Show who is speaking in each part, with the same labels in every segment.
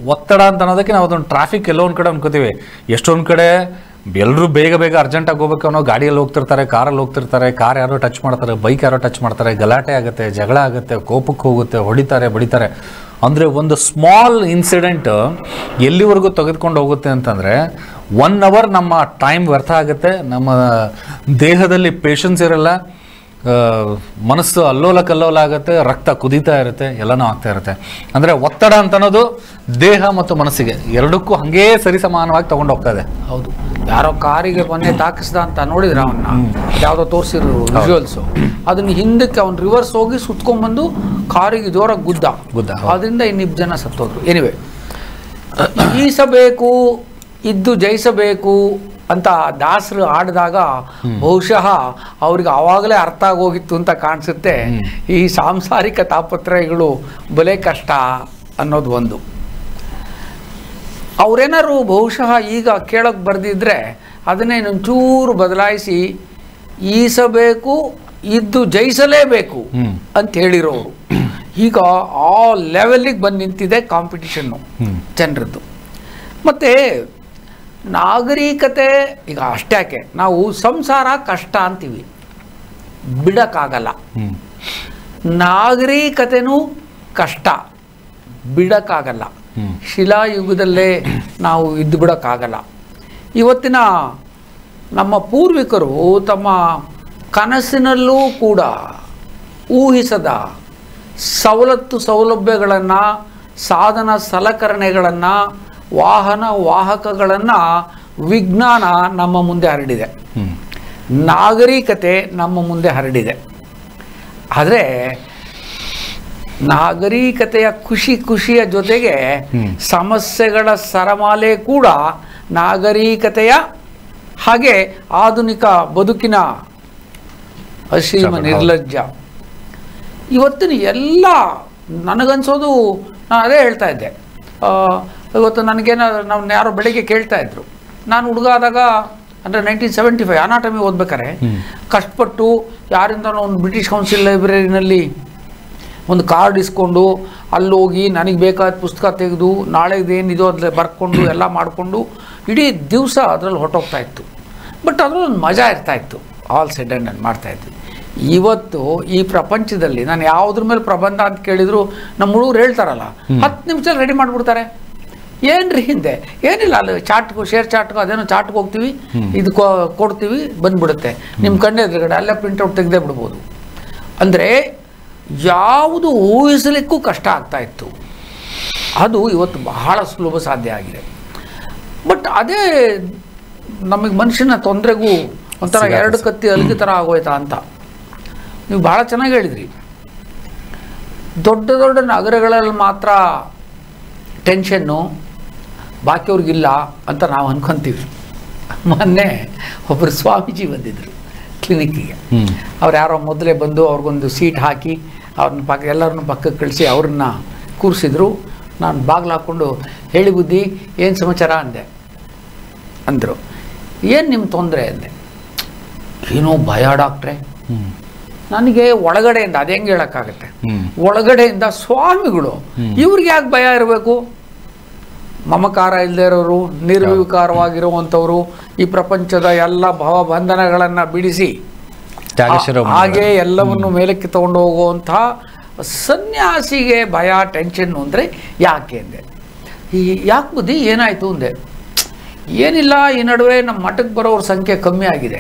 Speaker 1: ಒತ್ತಡ ಅಂತ ಅನ್ನೋದಕ್ಕೆ ನಾವು ಅದೊಂದು ಟ್ರಾಫಿಕ್ ಎಲ್ಲೋ ಒಂದು ಕಡೆ ಅನ್ಕೋತೀವಿ ಎಷ್ಟೊಂದು ಕಡೆ ಎಲ್ಲರೂ ಬೇಗ ಬೇಗ ಅರ್ಜೆಂಟಾಗಿ ಹೋಗ್ಬೇಕು ಅನ್ನೋ ಗಾಡಿಯಲ್ಲಿ ಹೋಗ್ತಿರ್ತಾರೆ ಕಾರಲ್ಲಿ ಹೋಗ್ತಿರ್ತಾರೆ ಕಾರ್ ಯಾರೋ ಟಚ್ ಮಾಡ್ತಾರೆ ಬೈಕ್ ಯಾರೋ ಟಚ್ ಮಾಡ್ತಾರೆ ಗಲಾಟೆ ಆಗುತ್ತೆ ಜಗಳ ಆಗುತ್ತೆ ಕೋಪಕ್ಕೆ ಹೋಗುತ್ತೆ ಹೊಡಿತಾರೆ ಬಡಿತಾರೆ ಅಂದರೆ ಒಂದು ಸ್ಮಾಲ್ ಇನ್ಸಿಡೆಂಟ್ ಎಲ್ಲಿವರೆಗೂ ತೆಗೆದುಕೊಂಡು ಹೋಗುತ್ತೆ ಅಂತಂದರೆ ಒನ್ ಅವರ್ ನಮ್ಮ ಟೈಮ್ ವ್ಯರ್ಥ ಆಗುತ್ತೆ ನಮ್ಮ ದೇಹದಲ್ಲಿ ಪೇಷನ್ಸ್ ಇರಲ್ಲ ಆ, ಮನಸ್ಸು ಅಲ್ಲೋಲ ಕಲ್ಲೋಲ ಆಗುತ್ತೆ ರಕ್ತ ಕುದೀತಾ ಇರುತ್ತೆ ಎಲ್ಲನೂ ಆಗ್ತಾ ಇರುತ್ತೆ ಅಂದರೆ ಒತ್ತಡ ಅಂತ ಅನ್ನೋದು ದೇಹ ಮತ್ತು ಮನಸ್ಸಿಗೆ ಎರಡಕ್ಕೂ ಹಂಗೇ ಸರಿಸಮಾನವಾಗಿ ತಗೊಂಡು ಹೋಗ್ತಾ ಇದೆ
Speaker 2: ಹೌದು ಯಾರೋ ಕಾರಿಗೆ ಮೊನ್ನೆ ತಾಕಿಸ್ದ ಅಂತ ನೋಡಿದ್ರ ಅವನ್ನ ಯಾವುದೋ ತೋರಿಸಿದ್ರು ವಿಜುವಲ್ಸು ಅದನ್ನ ಹಿಂದಕ್ಕೆ ಅವ್ನು ರಿವರ್ಸ್ ಹೋಗಿ ಸುತ್ಕೊಂಡ್ಬಂದು ಕಾರಿಗೆ ಜೋರಾಗಿ ಗುದ್ದ
Speaker 1: ಗುದ್ದ, ಹೌದು.
Speaker 2: ಅದರಿಂದ ಇನ್ನಿಬ್ಬರು ಜನ ಸತ್ತೋದ್ರು ಎನಿವೆ ಈಸಬೇಕು ಇದ್ದು ಜಯಿಸಬೇಕು ಅಂತ ದಾಸರು ಆಡಿದಾಗ ಬಹುಶಃ ಅವ್ರಿಗೆ ಆವಾಗಲೇ ಅರ್ಥ ಆಗೋಗಿತ್ತು ಅಂತ ಕಾಣಿಸುತ್ತೆ ಈ ಸಾಂಸಾರಿಕ ತಾಪತ್ರಯಗಳು ಬಲೆ ಕಷ್ಟ ಅನ್ನೋದು ಒಂದು ಅವರೇನಾರು ಬಹುಶಃ ಈಗ ಕೇಳೋಕೆ ಬರೆದಿದ್ರೆ ಅದನ್ನೇ ಒಂಚೂರು ಬದಲಾಯಿಸಿ ಈಸಬೇಕು ಇದ್ದು ಜಯಿಸಲೇಬೇಕು
Speaker 1: ಹ್ಮ್.
Speaker 2: ಅಂತ ಹೇಳಿರೋರು ಈಗ ಆ ಲೆವೆಲ್ಲಿಗೆ ಬಂದು ನಿಂತಿದೆ ಕಾಂಪಿಟಿಷನ್ನು
Speaker 1: ಹ್ಮ್.
Speaker 2: ಜನರದ್ದು ಮತ್ತು ನಾಗರಿಕತೆ ಈಗ ಅಷ್ಟ್ಯಾಕೆ ನಾವು ಸಂಸಾರ ಕಷ್ಟ ಅಂತೀವಿ ಬಿಡಕ್ಕಾಗಲ್ಲ
Speaker 1: ಹ್ಞೂ
Speaker 2: ನಾಗರಿಕತೆನೂ ಕಷ್ಟ ಬಿಡಕ್ಕಾಗಲ್ಲ
Speaker 1: ಹ್ಮ್.
Speaker 2: ಶಿಲಾಯುಗದಲ್ಲೇ ನಾವು ಇದ್ದು ಬಿಡೋಕ್ಕಾಗಲ್ಲ ಇವತ್ತಿನ ನಮ್ಮ ಪೂರ್ವಿಕರು ತಮ್ಮ ಕನಸಿನಲ್ಲೂ ಕೂಡ ಊಹಿಸದ ಸವಲತ್ತು ಸೌಲಭ್ಯಗಳನ್ನು ಸಾಧನ ಸಲಕರಣೆಗಳನ್ನು ವಾಹನ ವಾಹಕಗಳನ್ನು ವಿಜ್ಞಾನ ನಮ್ಮ ಮುಂದೆ ಹರಡಿದೆ
Speaker 1: ಹ್ಞೂ
Speaker 2: ನಾಗರಿಕತೆ ನಮ್ಮ ಮುಂದೆ ಹರಡಿದೆ ಆದರೆ ನಾಗರಿಕತೆಯ ಖುಷಿ ಖುಷಿಯ ಜೊತೆಗೆ
Speaker 1: ಹ್ಮ್.
Speaker 2: ಸಮಸ್ಯೆಗಳ ಸರಮಾಲೆ ಕೂಡ ನಾಗರಿಕತೆಯ ಹಾಗೆ ಆಧುನಿಕ ಬದುಕಿನ ಅಸೀಮ
Speaker 1: ಹೌದು.
Speaker 2: ನಿರ್ಲಜ್ಜ ಇವತ್ತಿನ ಎಲ್ಲ ನನಗನ್ಸೋದು ನಾನು ಅದೇ ಹೇಳ್ತಾ ಇದ್ದೆ ಆ, ಇವತ್ತು ನನಗೇನ ನಾವು ಯಾರೋ ಬೆಳಿಗ್ಗೆ ಕೇಳ್ತಾ ಇದ್ರು ನಾನು ಹುಡುಗ ಆದಾಗ ಅಂದರೆ ನೈನ್ಟೀನ್ ಸೆವೆಂಟಿ ಫೈವ್ ಅನಾಟಮಿ ಓದ್ಬೇಕಾರೆ
Speaker 1: ಹ್ಮ್.
Speaker 2: ಕಷ್ಟಪಟ್ಟು ಯಾರಿಂದನೋ ಒಂದು ಬ್ರಿಟಿಷ್ ಕೌನ್ಸಿಲ್ ಲೈಬ್ರರಿನಲ್ಲಿ ಒಂದು ಕಾರ್ಡ್ ಇಸ್ಕೊಂಡು ಅಲ್ಲಿ ಹೋಗಿ ನನಗೆ ಬೇಕಾದ ಪುಸ್ತಕ ತೆಗೆದು ನಾಳೆದೇನಿದೋ ಅದ್ರಲ್ಲಿ ಬರ್ಕೊಂಡು ಎಲ್ಲ ಮಾಡಿಕೊಂಡು ಇಡೀ ದಿವಸ ಅದರಲ್ಲಿ ಹೊರಟೋಗ್ತಾ ಇತ್ತು ಬಟ್ ಅದರಲ್ಲಿ ಒಂದು ಮಜಾ ಇರ್ತಾ ಇತ್ತು ಆಲ್ ಸೆಡ್ ಆ್ಯಂಡ್ ನಾನು ಮಾಡ್ತಾ ಇದ್ವಿ ಇವತ್ತು ಈ ಪ್ರಪಂಚದಲ್ಲಿ ನಾನು ಯಾವುದ್ರ ಮೇಲೆ ಪ್ರಬಂಧ ಅಂತ ಕೇಳಿದ್ರು ನಮ್ಮ ಹುಡುಗರು ಹೇಳ್ತಾರಲ್ಲ ಹತ್ತು ನಿಮಿಷದಲ್ಲಿ ರೆಡಿ ಮಾಡಿಬಿಡ್ತಾರೆ ಏನ್ರಿ ಹಿಂದೆ ಏನಿಲ್ಲ ಅಲ್ಲಿ ಚಾಟ್ಗೂ ಶೇರ್ ಚಾಟ್ಗೂ ಅದೇನೋ ಚಾಟ್ಗೆ ಹೋಗ್ತೀವಿ ಇದು ಕೊ- ಕೊಡ್ತೀವಿ ಬಂದ್ಬಿಡುತ್ತೆ ನಿಮ್ಮ ಕಣ್ಣೆ ಎದುರುಗಡೆ ಅಲ್ಲೇ ಪ್ರಿಂಟೌಟ್ ತೆಗೆದೇ ಬಿಡ್ಬೋದು ಅಂದರೆ ಯಾವುದು ಊಹಿಸಲಿಕ್ಕೂ ಕಷ್ಟ ಆಗ್ತಾ ಇತ್ತು ಅದು ಇವತ್ತು ಬಹಳ ಸುಲಭ ಸಾಧ್ಯ ಆಗಿದೆ ಬಟ್ ಅದೇ ನಮಗೆ ಮನುಷ್ಯನ ತೊಂದರೆಗೂ ಒಂಥರ
Speaker 1: ಸಿಗಾಕ
Speaker 2: ಎರಡು ಕತ್ತಿ ಅಲ್ಗಿ ಥರ ಆಗೋಯ್ತಾ ಅಂತ ನೀವು ಭಾಳ ಚೆನ್ನಾಗಿ ಹೇಳಿದ್ರಿ ದೊಡ್ಡ ದೊಡ್ಡ ನಗರಗಳಲ್ಲಿ ಮಾತ್ರ ಟೆನ್ಷನ್ನು ಬಾಕಿಯವ್ರಿಗಿಲ್ಲ ಅಂತ ನಾವು ಅನ್ಕೊಂತೀವಿ ಮೊನ್ನೆ ಒಬ್ಬರು ಸ್ವಾಮೀಜಿ ಬಂದಿದ್ದರು ಕ್ಲಿನಿಕ್ಕಿಗೆ
Speaker 1: ಹ್ಮ್.
Speaker 2: ಅವ್ರು ಯಾರೋ ಮೊದಲೇ ಬಂದು ಅವ್ರಿಗೊಂದು ಸೀಟ್ ಹಾಕಿ ಅವ್ರನ್ನ ಪಕ್ಕ ಎಲ್ಲರನ್ನೂ ಪಕ್ಕಕ್ಕೆ ಕಳಿಸಿ ಅವ್ರನ್ನ ಕೂರಿಸಿದ್ರು ನಾನು ಬಾಗಿಲು ಹಾಕ್ಕೊಂಡು ಹೇಳಿ ಬುದ್ಧಿ ಏನು ಸಮಾಚಾರ ಅಂದೆ ಅಂದರು ಏನು ನಿಮ್ಮ ತೊಂದರೆ ಅಂದೆ ಏನೋ ಭಯ ಡಾಕ್ಟ್ರೆ
Speaker 1: ಹ್ಮ್.
Speaker 2: ನನಗೆ ಒಳಗಡೆಯಿಂದ ಅದು ಹೆಂಗೆ ಹೇಳೋಕ್ಕಾಗತ್ತೆ
Speaker 1: ಹ್ಮ್.
Speaker 2: ಒಳಗಡೆಯಿಂದ ಸ್ವಾಮಿಗಳು
Speaker 1: ಹ್ಮ್.
Speaker 2: ಇವ್ರಿಗೆ ಯಾಕೆ ಭಯ ಇರಬೇಕು ಮಮಕಾರ ಇಲ್ಲದೆ ಇರೋರು ನಿರ್ವಿಕಾರವಾಗಿರುವಂಥವ್ರು ಈ ಪ್ರಪಂಚದ ಎಲ್ಲ ಭವಬಂಧನಗಳನ್ನು ಬಿಡಿಸಿ
Speaker 1: ತ್ಯಾಗಶಿರ
Speaker 2: ಆ- ಹಾಗೆ ಎಲ್ಲವನ್ನು ಮೇಲಕ್ಕೆ ತಗೊಂಡು ಹೋಗುವಂತಹ ಸನ್ಯಾಸಿಗೆ ಭಯ ಟೆನ್ಷನ್ ಅಂದರೆ ಯಾಕೆ ಅಂದೆ ಈ ಯಾಕೆ ಬುದ್ಧಿ ಏನಾಯಿತು ಅಂದೆ ಏನಿಲ್ಲ ಈ ನಡುವೆ ನಮ್ಮ ಮಠಕ್ಕೆ ಬರೋವ್ರ ಸಂಖ್ಯೆ ಕಮ್ಮಿ ಆಗಿದೆ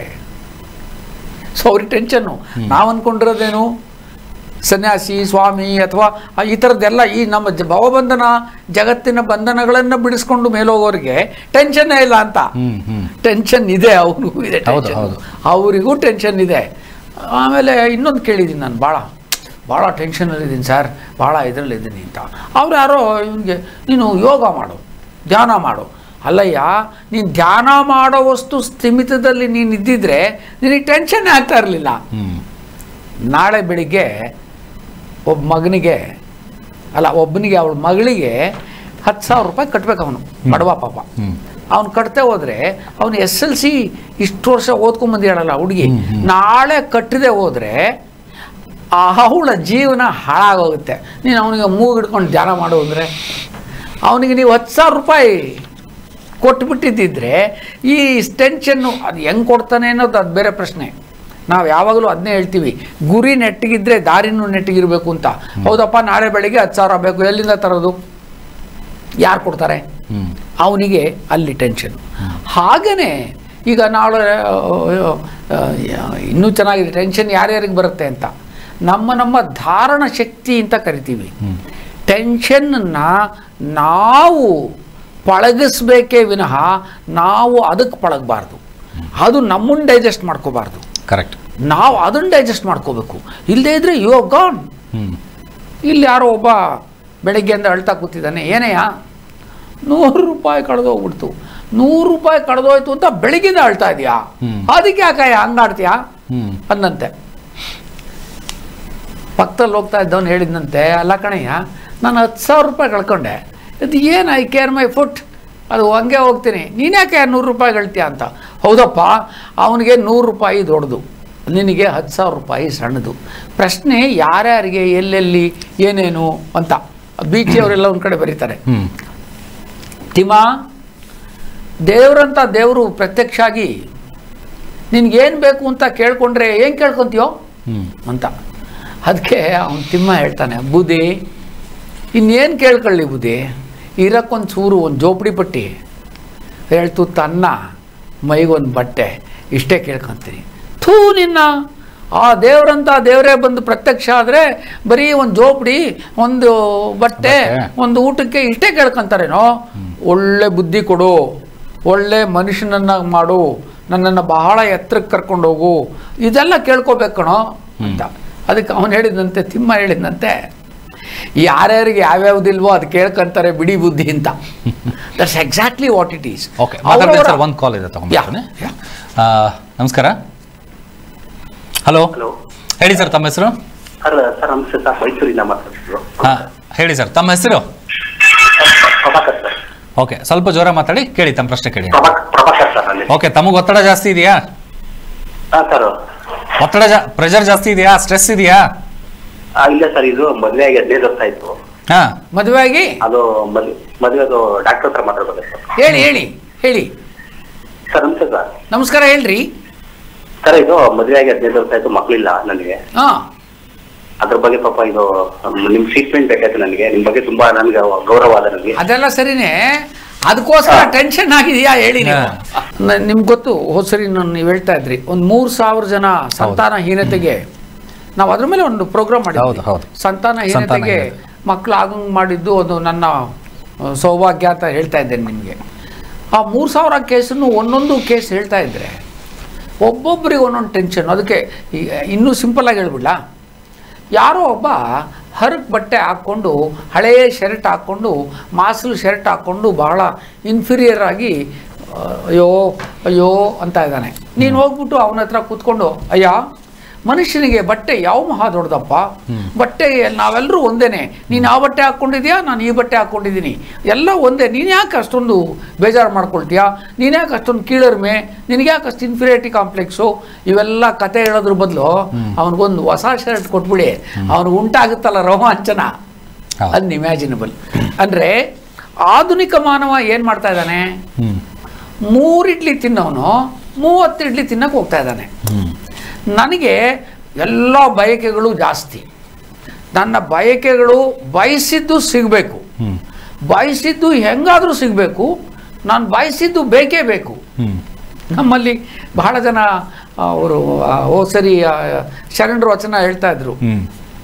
Speaker 2: ಸೊ ಅವ್ರಿಗೆ ಟೆನ್ಷನ್ನು ನಾವು ಅಂದ್ಕೊಂಡಿರೋದೇನು ಸನ್ಯಾಸಿ ಸ್ವಾಮಿ ಅಥವಾ ಈ ಥರದ್ದೆಲ್ಲ ಈ ನಮ್ಮ ಜ- ಭವಬಂಧನ ಜಗತ್ತಿನ ಬಂಧನಗಳನ್ನು ಬಿಡಿಸ್ಕೊಂಡು ಮೇಲೋಗೋರಿಗೆ ಟೆನ್ಷನ್ನೇ ಇಲ್ಲ ಅಂತ
Speaker 1: ಹ್ಮ್ ಹ್ಮ್
Speaker 2: ಟೆನ್ಷನ್ ಇದೆ ಅವ್ರಿಗೂ ಇದೆ
Speaker 1: ಹೌದು,
Speaker 2: ಟೆನ್ಷನ್
Speaker 1: ಹೌದು.
Speaker 2: ಅವರಿಗೂ ಟೆನ್ಷನ್ ಇದೆ ಆಮೇಲೆ ಇನ್ನೊಂದು ಕೇಳಿದ್ದೀನಿ ನಾನು ಭಾಳ ಭಾಳ ಟೆನ್ಷನಲ್ಲಿದ್ದೀನಿ ಸರ್ ಭಾಳ ಇದರಲ್ಲಿದ್ದೀನಿ ಅಂತ ಅವ್ರು ಯಾರೋ ಇವನಿಗೆ ನೀನು ಯೋಗ ಮಾಡು ಧ್ಯಾನ ಮಾಡು ಅಲ್ಲಯ್ಯ ನೀನು ಧ್ಯಾನ ಮಾಡೋ ವಸ್ತು ಸ್ಥಿಮಿತದಲ್ಲಿ ನೀನು ಇದ್ದಿದ್ರೆ ನಿನಗೆ ಟೆನ್ಷನ್ನೇ ಆಗ್ತಾ ಇರಲಿಲ್ಲ
Speaker 1: ಹ್ಮ್
Speaker 2: ನಾಳೆ ಬೆಳಿಗ್ಗೆ ಒಬ್ಬ ಮಗನಿಗೆ ಅಲ್ಲ ಒಬ್ಬನಿಗೆ ಅವಳ ಮಗಳಿಗೆ ಹತ್ತು ಸಾವಿರ ರೂಪಾಯಿ ಕಟ್ಬೇಕು ಅವನು ಬಡವ ಪಾಪ
Speaker 1: ಹ್ಮ್.
Speaker 2: ಅವ್ನು ಕಟ್ತೆ ಹೋದ್ರೆ ಅವನು ಎಸ್ ಎಲ್ ಸಿ ಇಷ್ಟು ವರ್ಷ ಓದ್ಕೊಂಬಂದಿರಲ್ಲ ಹುಡುಗಿ ನಾಳೆ ಕಟ್ಟದೆ ಹೋದ್ರೆ ಅವಳ ಜೀವನ ಹಾಳಾಗೋಗುತ್ತೆ ನೀನು ಅವನಿಗೆ ಮೂಗು ಹಿಡ್ಕೊಂಡು ಧ್ಯಾನ ಮಾಡು ಅಂದರೆ ಅವನಿಗೆ ನೀವು ಹತ್ತು ಸಾವಿರ ರೂಪಾಯಿ ಕೊಟ್ಬಿಟ್ಟಿದ್ದಿದ್ರೆ ಈ ಟೆನ್ಷನ್ನು ಅದು ಹೆಂಗೆ ಕೊಡ್ತಾನೆ ಅನ್ನೋದು ಅದು ಬೇರೆ ಪ್ರಶ್ನೆ ನಾವು ಯಾವಾಗಲೂ ಅದನ್ನೇ ಹೇಳ್ತೀವಿ ಗುರಿ ನೆಟ್ಟಿಗಿದ್ರೆ ದಾರಿನೂ ನೆಟ್ಟಿಗಿರಬೇಕು ಅಂತ ಹೌದಪ್ಪ ನಾಳೆ ಬೆಳಿಗ್ಗೆ ಹತ್ತು ಸಾವಿರ ಬೇಕು ಎಲ್ಲಿಂದ ತರೋದು ಯಾರು ಕೊಡ್ತಾರೆ
Speaker 1: ಹ್ಮ್
Speaker 2: ಅವನಿಗೆ ಅಲ್ಲಿ ಟೆನ್ಷನ್ ಹಾಗೇ ಈಗ ನಾಳೆ ಆ, ಆ, ಇನ್ನೂ ಚೆನ್ನಾಗಿದೆ ಟೆನ್ಷನ್ ಯಾರ್ಯಾರಿಗೆ ಬರುತ್ತೆ ಅಂತ ನಮ್ಮ ನಮ್ಮ ಧಾರಣ ಶಕ್ತಿ ಅಂತ ಕರಿತೀವಿ ಟೆನ್ಷನ್ನ ನಾವು ಪಳಗಿಸ್ಬೇಕೇ ವಿನಃ ನಾವು ಅದಕ್ಕೆ ಪಳಗಬಾರ್ದು ಅದು ನಮ್ಮನ್ನು ಡೈಜೆಸ್ಟ್ ಮಾಡ್ಕೋಬಾರ್ದು
Speaker 1: ಕರೆಕ್ಟ್
Speaker 2: ನಾವು ಅದನ್ನು ಡೈಜೆಸ್ಟ್ ಮಾಡ್ಕೋಬೇಕು ಇಲ್ಲದೇ ಇದ್ರೆ ಯು ಹವ್ ಗಾನ್
Speaker 1: ಹ್ಮ್
Speaker 2: ಇಲ್ಲಿ ಯಾರೋ ಒಬ್ಬ ಬೆಳಗ್ಗೆಯಿಂದ ಅಳ್ತಾ ಕೂತಿದ್ದಾನೆ ಏನಯ್ಯ ನೂರು ರೂಪಾಯಿ ಕಳೆದೋಗ್ಬಿಡ್ತು ನೂರು ರೂಪಾಯಿ ಕಳೆದೋಯ್ತು ಅಂತ ಬೆಳಗ್ಗೆಯಿಂದ ಅಳ್ತಾ ಇದೆಯಾ
Speaker 1: ಹ್ಮ್.
Speaker 2: ಅದಕ್ಕೆ ಯಾಕಯ್ಯ ಹಂಗಾಡ್ತೀಯಾ
Speaker 1: ಹ್ಮ್
Speaker 2: ಅಂದಂತೆ ಪಕ್ಕದಲ್ಲಿ ಹೋಗ್ತಾ ಇದ್ದವನು ಹೇಳಿದ್ನಂತೆ ಅಲ್ಲ ಕಣಯ್ಯ ನಾನು ಹತ್ತು ಸಾವಿರ ರೂಪಾಯಿ ಕಳ್ಕೊಂಡೆ ಇದು ಏನು ಐ ಕೇರ್ ಮೈ ಫುಟ್ ಅದು ಹಂಗೆ ಹೋಗ್ತೀನಿ ನೀನ್ಯಾಕೆ ನೂರು ರೂಪಾಯಿ ಗೆಳ್ತೀಯ ಅಂತ ಹೌದಪ್ಪ ಅವನಿಗೆ ನೂರು ರೂಪಾಯಿ ದೊಡ್ಡದು ನಿನಗೆ ಹತ್ತು ಸಾವಿರ ರೂಪಾಯಿ ಸಣ್ಣದು ಪ್ರಶ್ನೆ ಯಾರ್ಯಾರಿಗೆ ಎಲ್ಲೆಲ್ಲಿ ಏನೇನು ಅಂತ ಬೀಚಿ ಅವರೆಲ್ಲ ಒಂದು ಕಡೆ ಬರೀತಾರೆ
Speaker 1: ಹ್ಮ್
Speaker 2: ತಿಮ್ಮ ದೇವ್ರಂತ ದೇವರು ಪ್ರತ್ಯಕ್ಷ ಆಗಿ ನಿನ್ಗೇನು ಬೇಕು ಅಂತ ಕೇಳ್ಕೊಂಡ್ರೆ ಏನು ಕೇಳ್ಕೊಂತೀಯೋ
Speaker 1: ಹ್ಮ್
Speaker 2: ಅಂತ ಅದಕ್ಕೆ ಅವನು ತಿಮ್ಮ ಹೇಳ್ತಾನೆ ಬುದ್ಧಿ ಇನ್ನೇನು ಕೇಳ್ಕೊಳ್ಳಿ ಬುದ್ಧಿ ಇರಕ್ಕೊಂದು ಚೂರು ಒಂದು ಜೋಪಡಿ ಪಟ್ಟಿ ಹೇಳ್ತು ತನ್ನ ಮೈಗೊಂದು ಬಟ್ಟೆ ಇಷ್ಟೇ ಕೇಳ್ಕೊತೀನಿ ಥೂ ನಿನ್ನ ಆ ದೇವ್ರಂತ ದೇವರೇ ಬಂದು ಪ್ರತ್ಯಕ್ಷ ಆದರೆ ಬರೀ ಒಂದು ಜೋಪಡಿ ಒಂದು ಬಟ್ಟೆ
Speaker 1: ಬಟ್ಟೆ.
Speaker 2: ಒಂದು ಊಟಕ್ಕೆ ಇಷ್ಟೇ ಕೇಳ್ಕೊಂತಾರೇನೋ ಒಳ್ಳೆ ಬುದ್ಧಿ ಕೊಡು ಒಳ್ಳೆ ಮನುಷ್ಯನನ್ನಾಗಿ ಮಾಡು ನನ್ನನ್ನು ಬಹಳ ಎತ್ತರಕ್ಕೆ ಕರ್ಕೊಂಡು ಹೋಗು ಇದೆಲ್ಲ ಕೇಳ್ಕೊಬೇಕು ಕಣೋ ಅಂತ ಅದಕ್ಕೆ ಅವನು ಹೇಳಿದಂತೆ ತಿಮ್ಮ ಹೇಳಿದಂತೆ ಯಾರ್ಯಾರಿಗೆ ಯಾವ್ಯಾವ್ದಿಲ್ವೋ ಅದು ಕೇಳ್ಕೊಂತಾರೆ ಬಿಡಿ ಬುದ್ಧಿ ಅಂತ that's exactly what it is
Speaker 1: okay ಮಾತಾಡ್ತೀನಿ ಸರ್ ಒಂದು ಕಾಲ್ ಇದೆ ತಗೊಂಡ್ಬರ್ತೀನಿ ಆ, ನಮಸ್ಕಾರ ಹಲೋ
Speaker 3: ಹಲೋ
Speaker 1: ಹೇಳಿ ಸರ್ ತಮ್ಮ ಹೆಸರು
Speaker 3: ಸರ್ ಸರ್ ನಮಸ್ತೆ ಸರ್ ಮೈಸೂರಿಂದ ಮಾತಾಡ್ತಿದ್ರು
Speaker 1: ಹಾಂ ಹೇಳಿ ಸರ್ ತಮ್ಮ ಹೆಸರು
Speaker 3: ಪ್ರಭಾಕರ್ ಸರ್
Speaker 1: ಓಕೆ ಸ್ವಲ್ಪ ಜೋರ ಮಾತಾಡಿ ಕೇಳಿ ತಮ್ಮ ಪ್ರಶ್ನೆ ಕೇಳಿ
Speaker 3: ಪ್ರಭಾಕ್ ಪ್ರಭಾಕರ್ ಸರ್ ಅಲ್ಲಿ
Speaker 1: ಓಕೆ ತಮಗೆ ಒತ್ತಡ ಜಾಸ್ತಿ ಇದೆಯಾ
Speaker 3: ಹಾಂ ಸರ್
Speaker 1: ಒತ್ತಡ ಜಾ ಪ್ರೆಷರ್ ಜಾಸ್ತಿ ಇದೆಯಾ ಸ್ಟ್ರೆಸ್ ಇದೆಯಾ
Speaker 3: ಇಲ್ಲ ಸರ್ ಇದು ಮದುವೆ ಆಗಿ ಹದಿನೈದು ವರ್ಷ ಆಯ್ತು
Speaker 1: ಹಾಂ
Speaker 2: ಮದುವೆ ಆಗಿ
Speaker 3: ಅದು ಮದ್- ಮದುವೆದು ಡಾಕ್ಟರ್ ಹತ್ರ ಮಾತಾಡ್ಬೋದು ಸರ್
Speaker 2: ಹೇಳಿ ಹೇಳಿ ಹೇಳಿ
Speaker 3: ಸರ್ ನಮಸ್ತೆ ಸರ್
Speaker 2: ನಮಸ್ಕಾರ ಹೇಳ್ರಿ
Speaker 3: ಸರ್ ಇದು ಮದುವೆ ಆಗಿ ಹದಿನೈದು ವರ್ಷ ಆಯ್ತು ಮಕ್ಕಳಿಲ್ಲ ನನಗೆ
Speaker 2: ಹಾಂ
Speaker 3: ಅದ್ರ ಬಗ್ಗೆ ಪಾಪ ಇದು ನಿಮ್ ಟ್ರೀಟ್ಮೆಂಟ್ ಬೇಕಾಯ್ತು ನನಗೆ ನಿಮ್ ಬಗ್ಗೆ ತುಂಬಾ ನನಗೆ ಗೌರವ ಅದ ನನಗೆ
Speaker 2: ಅದೆಲ್ಲ ಸರಿನೇ ಅದಕ್ಕೋಸ್ಕರ ಟೆನ್ಷನ್ ಆಗಿದೆಯಾ ಹೇಳಿ ನೀವು ನ- ನಿಮ್ಗೆ ಗೊತ್ತು ಹೋದ್ ಸರಿ ನಾನು ನೀವು ಹೇಳ್ತಾ ಇದ್ರಿ ಒಂದು ಮೂರು ಸಾವಿರ ಜನ ಸಂತಾನಹೀನತೆಗೆ ನಾವು ಅದ್ರ ಮೇಲೆ ಒಂದು ಪ್ರೋಗ್ರಾಮ್
Speaker 1: ಹೌದು,
Speaker 2: ಮಾಡಿದ್ವಿ
Speaker 1: ಹೌದು.
Speaker 2: ಸಂತಾನಹೀನತೆಗೆ
Speaker 1: ಸಂತಾನಹೀನತೆ.
Speaker 2: ಮಕ್ಕಳು ಆಗಂಗ್ ಮಾಡಿದ್ದು ಅದು ನನ್ನ ಆ, ಸೌಭಾಗ್ಯ ಅಂತ ಹೇಳ್ತಾ ಇದ್ದೇನೆ ನಿಮಗೆ ಆ ಮೂರು ಸಾವಿರ ಕೇಸನ್ನು ಒಂದೊಂದು ಕೇಸ್ ಹೇಳ್ತಾ ಇದ್ರೆ ಒಬ್ಬೊಬ್ಬರಿಗೆ ಒಂದೊಂದು ಟೆನ್ಷನ್ ಅದಕ್ಕೆ ಈ- ಇನ್ನೂ ಸಿಂಪಲ್ ಆಗಿ ಹೇಳ್ಬಿಡ್ಲಾ ಯಾರೋ ಒಬ್ಬ ಹರಕ್ ಬಟ್ಟೆ ಹಾಕ್ಕೊಂಡು ಹಳೆಯ ಶರ್ಟ್ ಹಾಕ್ಕೊಂಡು ಮಾಸಲು ಶರ್ಟ್ ಹಾಕ್ಕೊಂಡು ಬಹಳ ಇನ್ಫೀರಿಯರ್ ಆಗಿ ಆ, ಅಯ್ಯೋ ಅಯ್ಯೋ ಅಂತ ಇದ್ದಾನೆ ನೀನು ಹೋಗ್ಬಿಟ್ಟು ಅವನ ಹತ್ರ ಕೂತ್ಕೊಂಡು ಅಯ್ಯ ಮನುಷ್ಯನಿಗೆ ಬಟ್ಟೆ ಯಾವ ಮಹಾ ದೊಡ್ಡದಪ್ಪ ಬಟ್ಟೆ ನಾವೆಲ್ಲರೂ ಒಂದೇನೆ ನೀನು ಆ ಬಟ್ಟೆ ಹಾಕ್ಕೊಂಡಿದ್ಯಾ ನಾನು ಈ ಬಟ್ಟೆ ಹಾಕ್ಕೊಂಡಿದ್ದೀನಿ ಎಲ್ಲ ಒಂದೇ ನೀನು ಯಾಕೆ ಅಷ್ಟೊಂದು ಬೇಜಾರು ಮಾಡ್ಕೊಳ್ತೀಯಾ ನೀನು ಯಾಕೆ ಅಷ್ಟೊಂದು ಕೀಳರ್ಮೆ ನಿನಗೆ ಯಾಕೆ ಅಷ್ಟು ಇನ್ಫೀರಿಯಾರಿಟಿ ಕಾಂಪ್ಲೆಕ್ಸು ಇವೆಲ್ಲ ಕತೆ ಹೇಳೋದ್ರ ಬದಲು ಅವನಿಗೊಂದು ಹೊಸ ಶರ್ಟ್ ಕೊಟ್ಬಿಡಿ ಅವ್ನಿಗೆ ಉಂಟಾಗುತ್ತಲ್ಲ ರೋಮಾಂಚನ
Speaker 1: ಹೌದು.
Speaker 2: ಅನ್ಇಮ್ಯಾಜಿನಬಲ್ ಅಂದರೆ ಆಧುನಿಕ ಮಾನವ ಏನು ಮಾಡ್ತಾ ಇದ್ದಾನೆ
Speaker 1: ಹ್ಮ್
Speaker 2: ಮೂರು ಇಡ್ಲಿ ತಿನ್ನೋನು ಮೂವತ್ತು ಇಡ್ಲಿ ತಿನ್ನಕ್ಕೆ ಹೋಗ್ತಾ ಇದ್ದಾನೆ
Speaker 1: ಹ್ಮ್
Speaker 2: ನನಗೆ ಎಲ್ಲ ಬಯಕೆಗಳು ಜಾಸ್ತಿ ನನ್ನ ಬಯಕೆಗಳು ಬಯಸಿದ್ದು ಸಿಗಬೇಕು
Speaker 1: ಹ್ಮ್
Speaker 2: ಬಯಸಿದ್ದು ಹೆಂಗಾದರೂ ಸಿಗಬೇಕು ನಾನು ಬಯಸಿದ್ದು ಬೇಕೇ ಬೇಕು
Speaker 1: ಹ್ಮ್
Speaker 2: ನಮ್ಮಲ್ಲಿ ಬಹಳ ಜನ ಅವರು ಓ ಸರಿ ಆ, ಶರಣರ ವಚನ ಹೇಳ್ತಾ ಇದ್ರು
Speaker 1: ಹ್ಮ್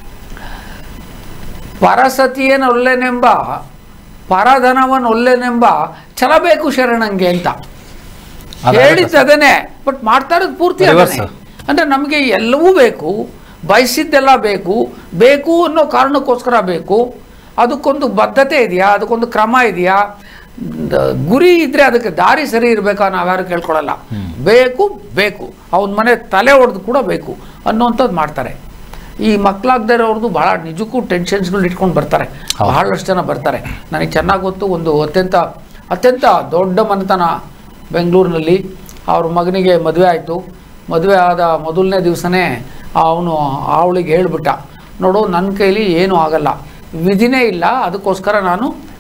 Speaker 2: ಪರಸತಿಯೇನು ಒಲ್ಲೆನೆಂಬ ಪರಧನವನ್ ಒಲ್ಲೆನೆಂಬ ಛಲಬೇಕು ಶರಣಂಗೆ ಅಂತ
Speaker 1: ಅದೇ
Speaker 2: ಹೇಳಿದ್ದು ಅದನ್ನೇ ಬಟ್ ಮಾಡ್ತಾ ಇರೋದು ಪೂರ್ತಿ
Speaker 1: Reverse.
Speaker 2: ಅದನ್ನೇ ಅಂದ್ರೆ ನಮಗೆ ಎಲ್ಲವೂ ಬೇಕು ಬಯಸಿದ್ದೆಲ್ಲ ಬೇಕು ಬೇಕು ಅನ್ನೋ ಕಾರಣಕ್ಕೋಸ್ಕರ ಬೇಕು ಅದಕ್ಕೊಂದು ಬದ್ಧತೆ ಇದೆಯಾ ಅದಕ್ಕೊಂದು ಕ್ರಮ ಇದೆಯಾ ದ- ಗುರಿ ಇದ್ರೆ ಅದಕ್ಕೆ ದಾರಿ ಸರಿ ಇರಬೇಕಾ ನಾವ್ಯಾರು ಕೇಳ್ಕೊಳ್ಳಲ್ಲ ಬೇಕು ಬೇಕು ಅವನ ಮನೆ ತಲೆ ಹೊಡೆದು ಕೂಡ ಬೇಕು ಅನ್ನೋಂಥದ್ದು ಮಾಡ್ತಾರೆ ಈ ಮಕ್ಕಳಾಗದೇ ಇರೋರ್ದು ಬಹಳ ನಿಜಕ್ಕೂ ಟೆನ್ಷನ್ಸ್ಗಳು ಇಟ್ಕೊಂಡು ಬರ್ತಾರೆ
Speaker 1: ಹೌದು.
Speaker 2: ಬಹಳಷ್ಟು ಜನ ಬರ್ತಾರೆ ನನಗೆ ಚೆನ್ನಾಗಿ ಗೊತ್ತು ಒಂದು ಅತ್ಯಂತ ಅತ್ಯಂತ ದೊಡ್ಡ ಮನೆತನ ಬೆಂಗಳೂರಿನಲ್ಲಿ ಅವ್ರ ಮಗನಿಗೆ ಮದುವೆ ಆಯಿತು ಮದುವೆ ಆದ ಮೊದಲನೇ ದಿವಸನೇ ಅವನು ಅವಳಿಗೆ ಹೇಳ್ಬಿಟ್ಟ ನೋಡು ನನ್ನ ಕೈಲಿ ಏನೂ ಆಗಲ್ಲ ವಿಧಿನೇ ಇಲ್ಲ ಅದಕ್ಕೋಸ್ಕರ ನಾನು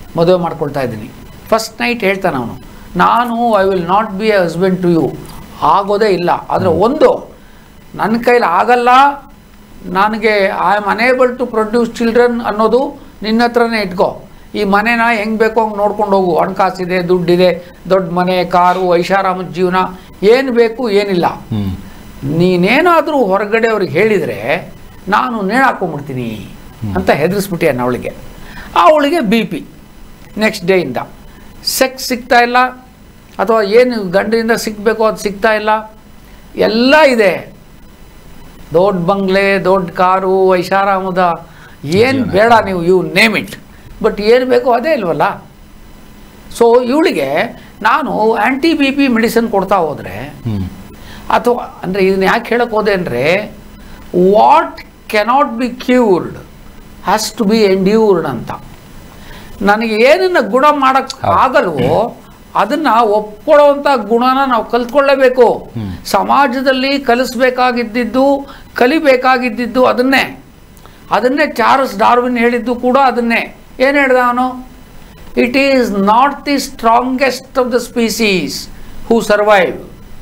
Speaker 2: ಮದುವೆ ಮಾಡ್ಕೊಳ್ತಾ ಇದ್ದೀನಿ ಫಸ್ಟ್ ನೈಟ್ ಹೇಳ್ತಾನೆ ಅವನು ನಾನು I will not be a husband to you ಆಗೋದೇ ಇಲ್ಲ ಆದರೆ ಒಂದು ನನ್ನ ಕೈಲಿ ಆಗಲ್ಲ ನನಗೆ I am unable to produce children ಅನ್ನೋದು ನಿನ್ನ ಹತ್ರನೇ ಇಟ್ಕೋ ಈ ಮನೆನ ಹೆಂಗೆ ಬೇಕೋ ಹಂಗೆ ನೋಡ್ಕೊಂಡು ಹೋಗು ಹಣಕಾಸಿದೆ ದುಡ್ಡಿದೆ ದೊಡ್ಡ ಮನೆ ಕಾರು ಐಷಾರಾಮದ ಜೀವನ ಏನು ಬೇಕು ಏನಿಲ್ಲ
Speaker 1: ಹ್ಮ್
Speaker 2: ನೀನೇನಾದರೂ ಹೊರಗಡೆ ಅವ್ರಿಗೆ ಹೇಳಿದರೆ ನಾನು ನೇಣು ಹಾಕೊಂಡ್ಬಿಡ್ತೀನಿ ಅಂತ ಹೆದರಿಸ್ಬಿಟ್ಟೆ ಅವಳಿಗೆ ಅವಳಿಗೆ ಬಿ ಪಿ ನೆಕ್ಸ್ಟ್ ಡೇಯಿಂದ ಸೆಕ್ಸ್ ಸಿಗ್ತಾ ಇಲ್ಲ ಅಥವಾ ಏನು ಗಂಡದಿಂದ ಸಿಗಬೇಕೋ ಅದು ಸಿಗ್ತಾ ಇಲ್ಲ ಎಲ್ಲ ಇದೆ ದೊಡ್ಡ ಬಂಗ್ಲೆ ದೊಡ್ಡ ಕಾರು ಐಷಾರಾಮದ ಏನು ಬೇಡ ನೀವು ಯು ನೇಮ್ ಇಟ್ ಬಟ್ ಏನು ಬೇಕೋ ಅದೇ ಇಲ್ವಲ್ಲ ಸೊ ಇವಳಿಗೆ ನಾನು ಆ್ಯಂಟಿ ಬಿ ಪಿ ಮೆಡಿಸಿನ್ ಕೊಡ್ತಾ ಹೋದರೆ
Speaker 1: ಹ್ಮ್
Speaker 2: ಅಥವಾ ಅಂದರೆ ಇದನ್ನ ಯಾಕೆ ಹೇಳಕ್ಕೆ ಹೋದೆ ಅಂದರೆ what cannot be cured has to be endured ಅಂತ ನನಗೆ ಏನನ್ನ ಗುಣ ಮಾಡಕ್ ಆಗಲ್ವೋ ಅದನ್ನ ಒಪ್ಕೊಳ್ಳುವಂಥ ಗುಣನ ನಾವು ಕಲ್ತ್ಕೊಳ್ಳೇಬೇಕು ಸಮಾಜದಲ್ಲಿ ಕಲಿಸ್ಬೇಕಾಗಿದ್ದಿದ್ದು ಕಲಿಬೇಕಾಗಿದ್ದಿದ್ದು ಅದನ್ನೇ ಅದನ್ನೇ ಚಾರ್ಲ್ಸ್ ಡಾರ್ವಿನ್ ಹೇಳಿದ್ದು ಕೂಡ ಅದನ್ನೇ ಏನು ಹೇಳ್ದ ಅವನು it is not the strongest of the species who survive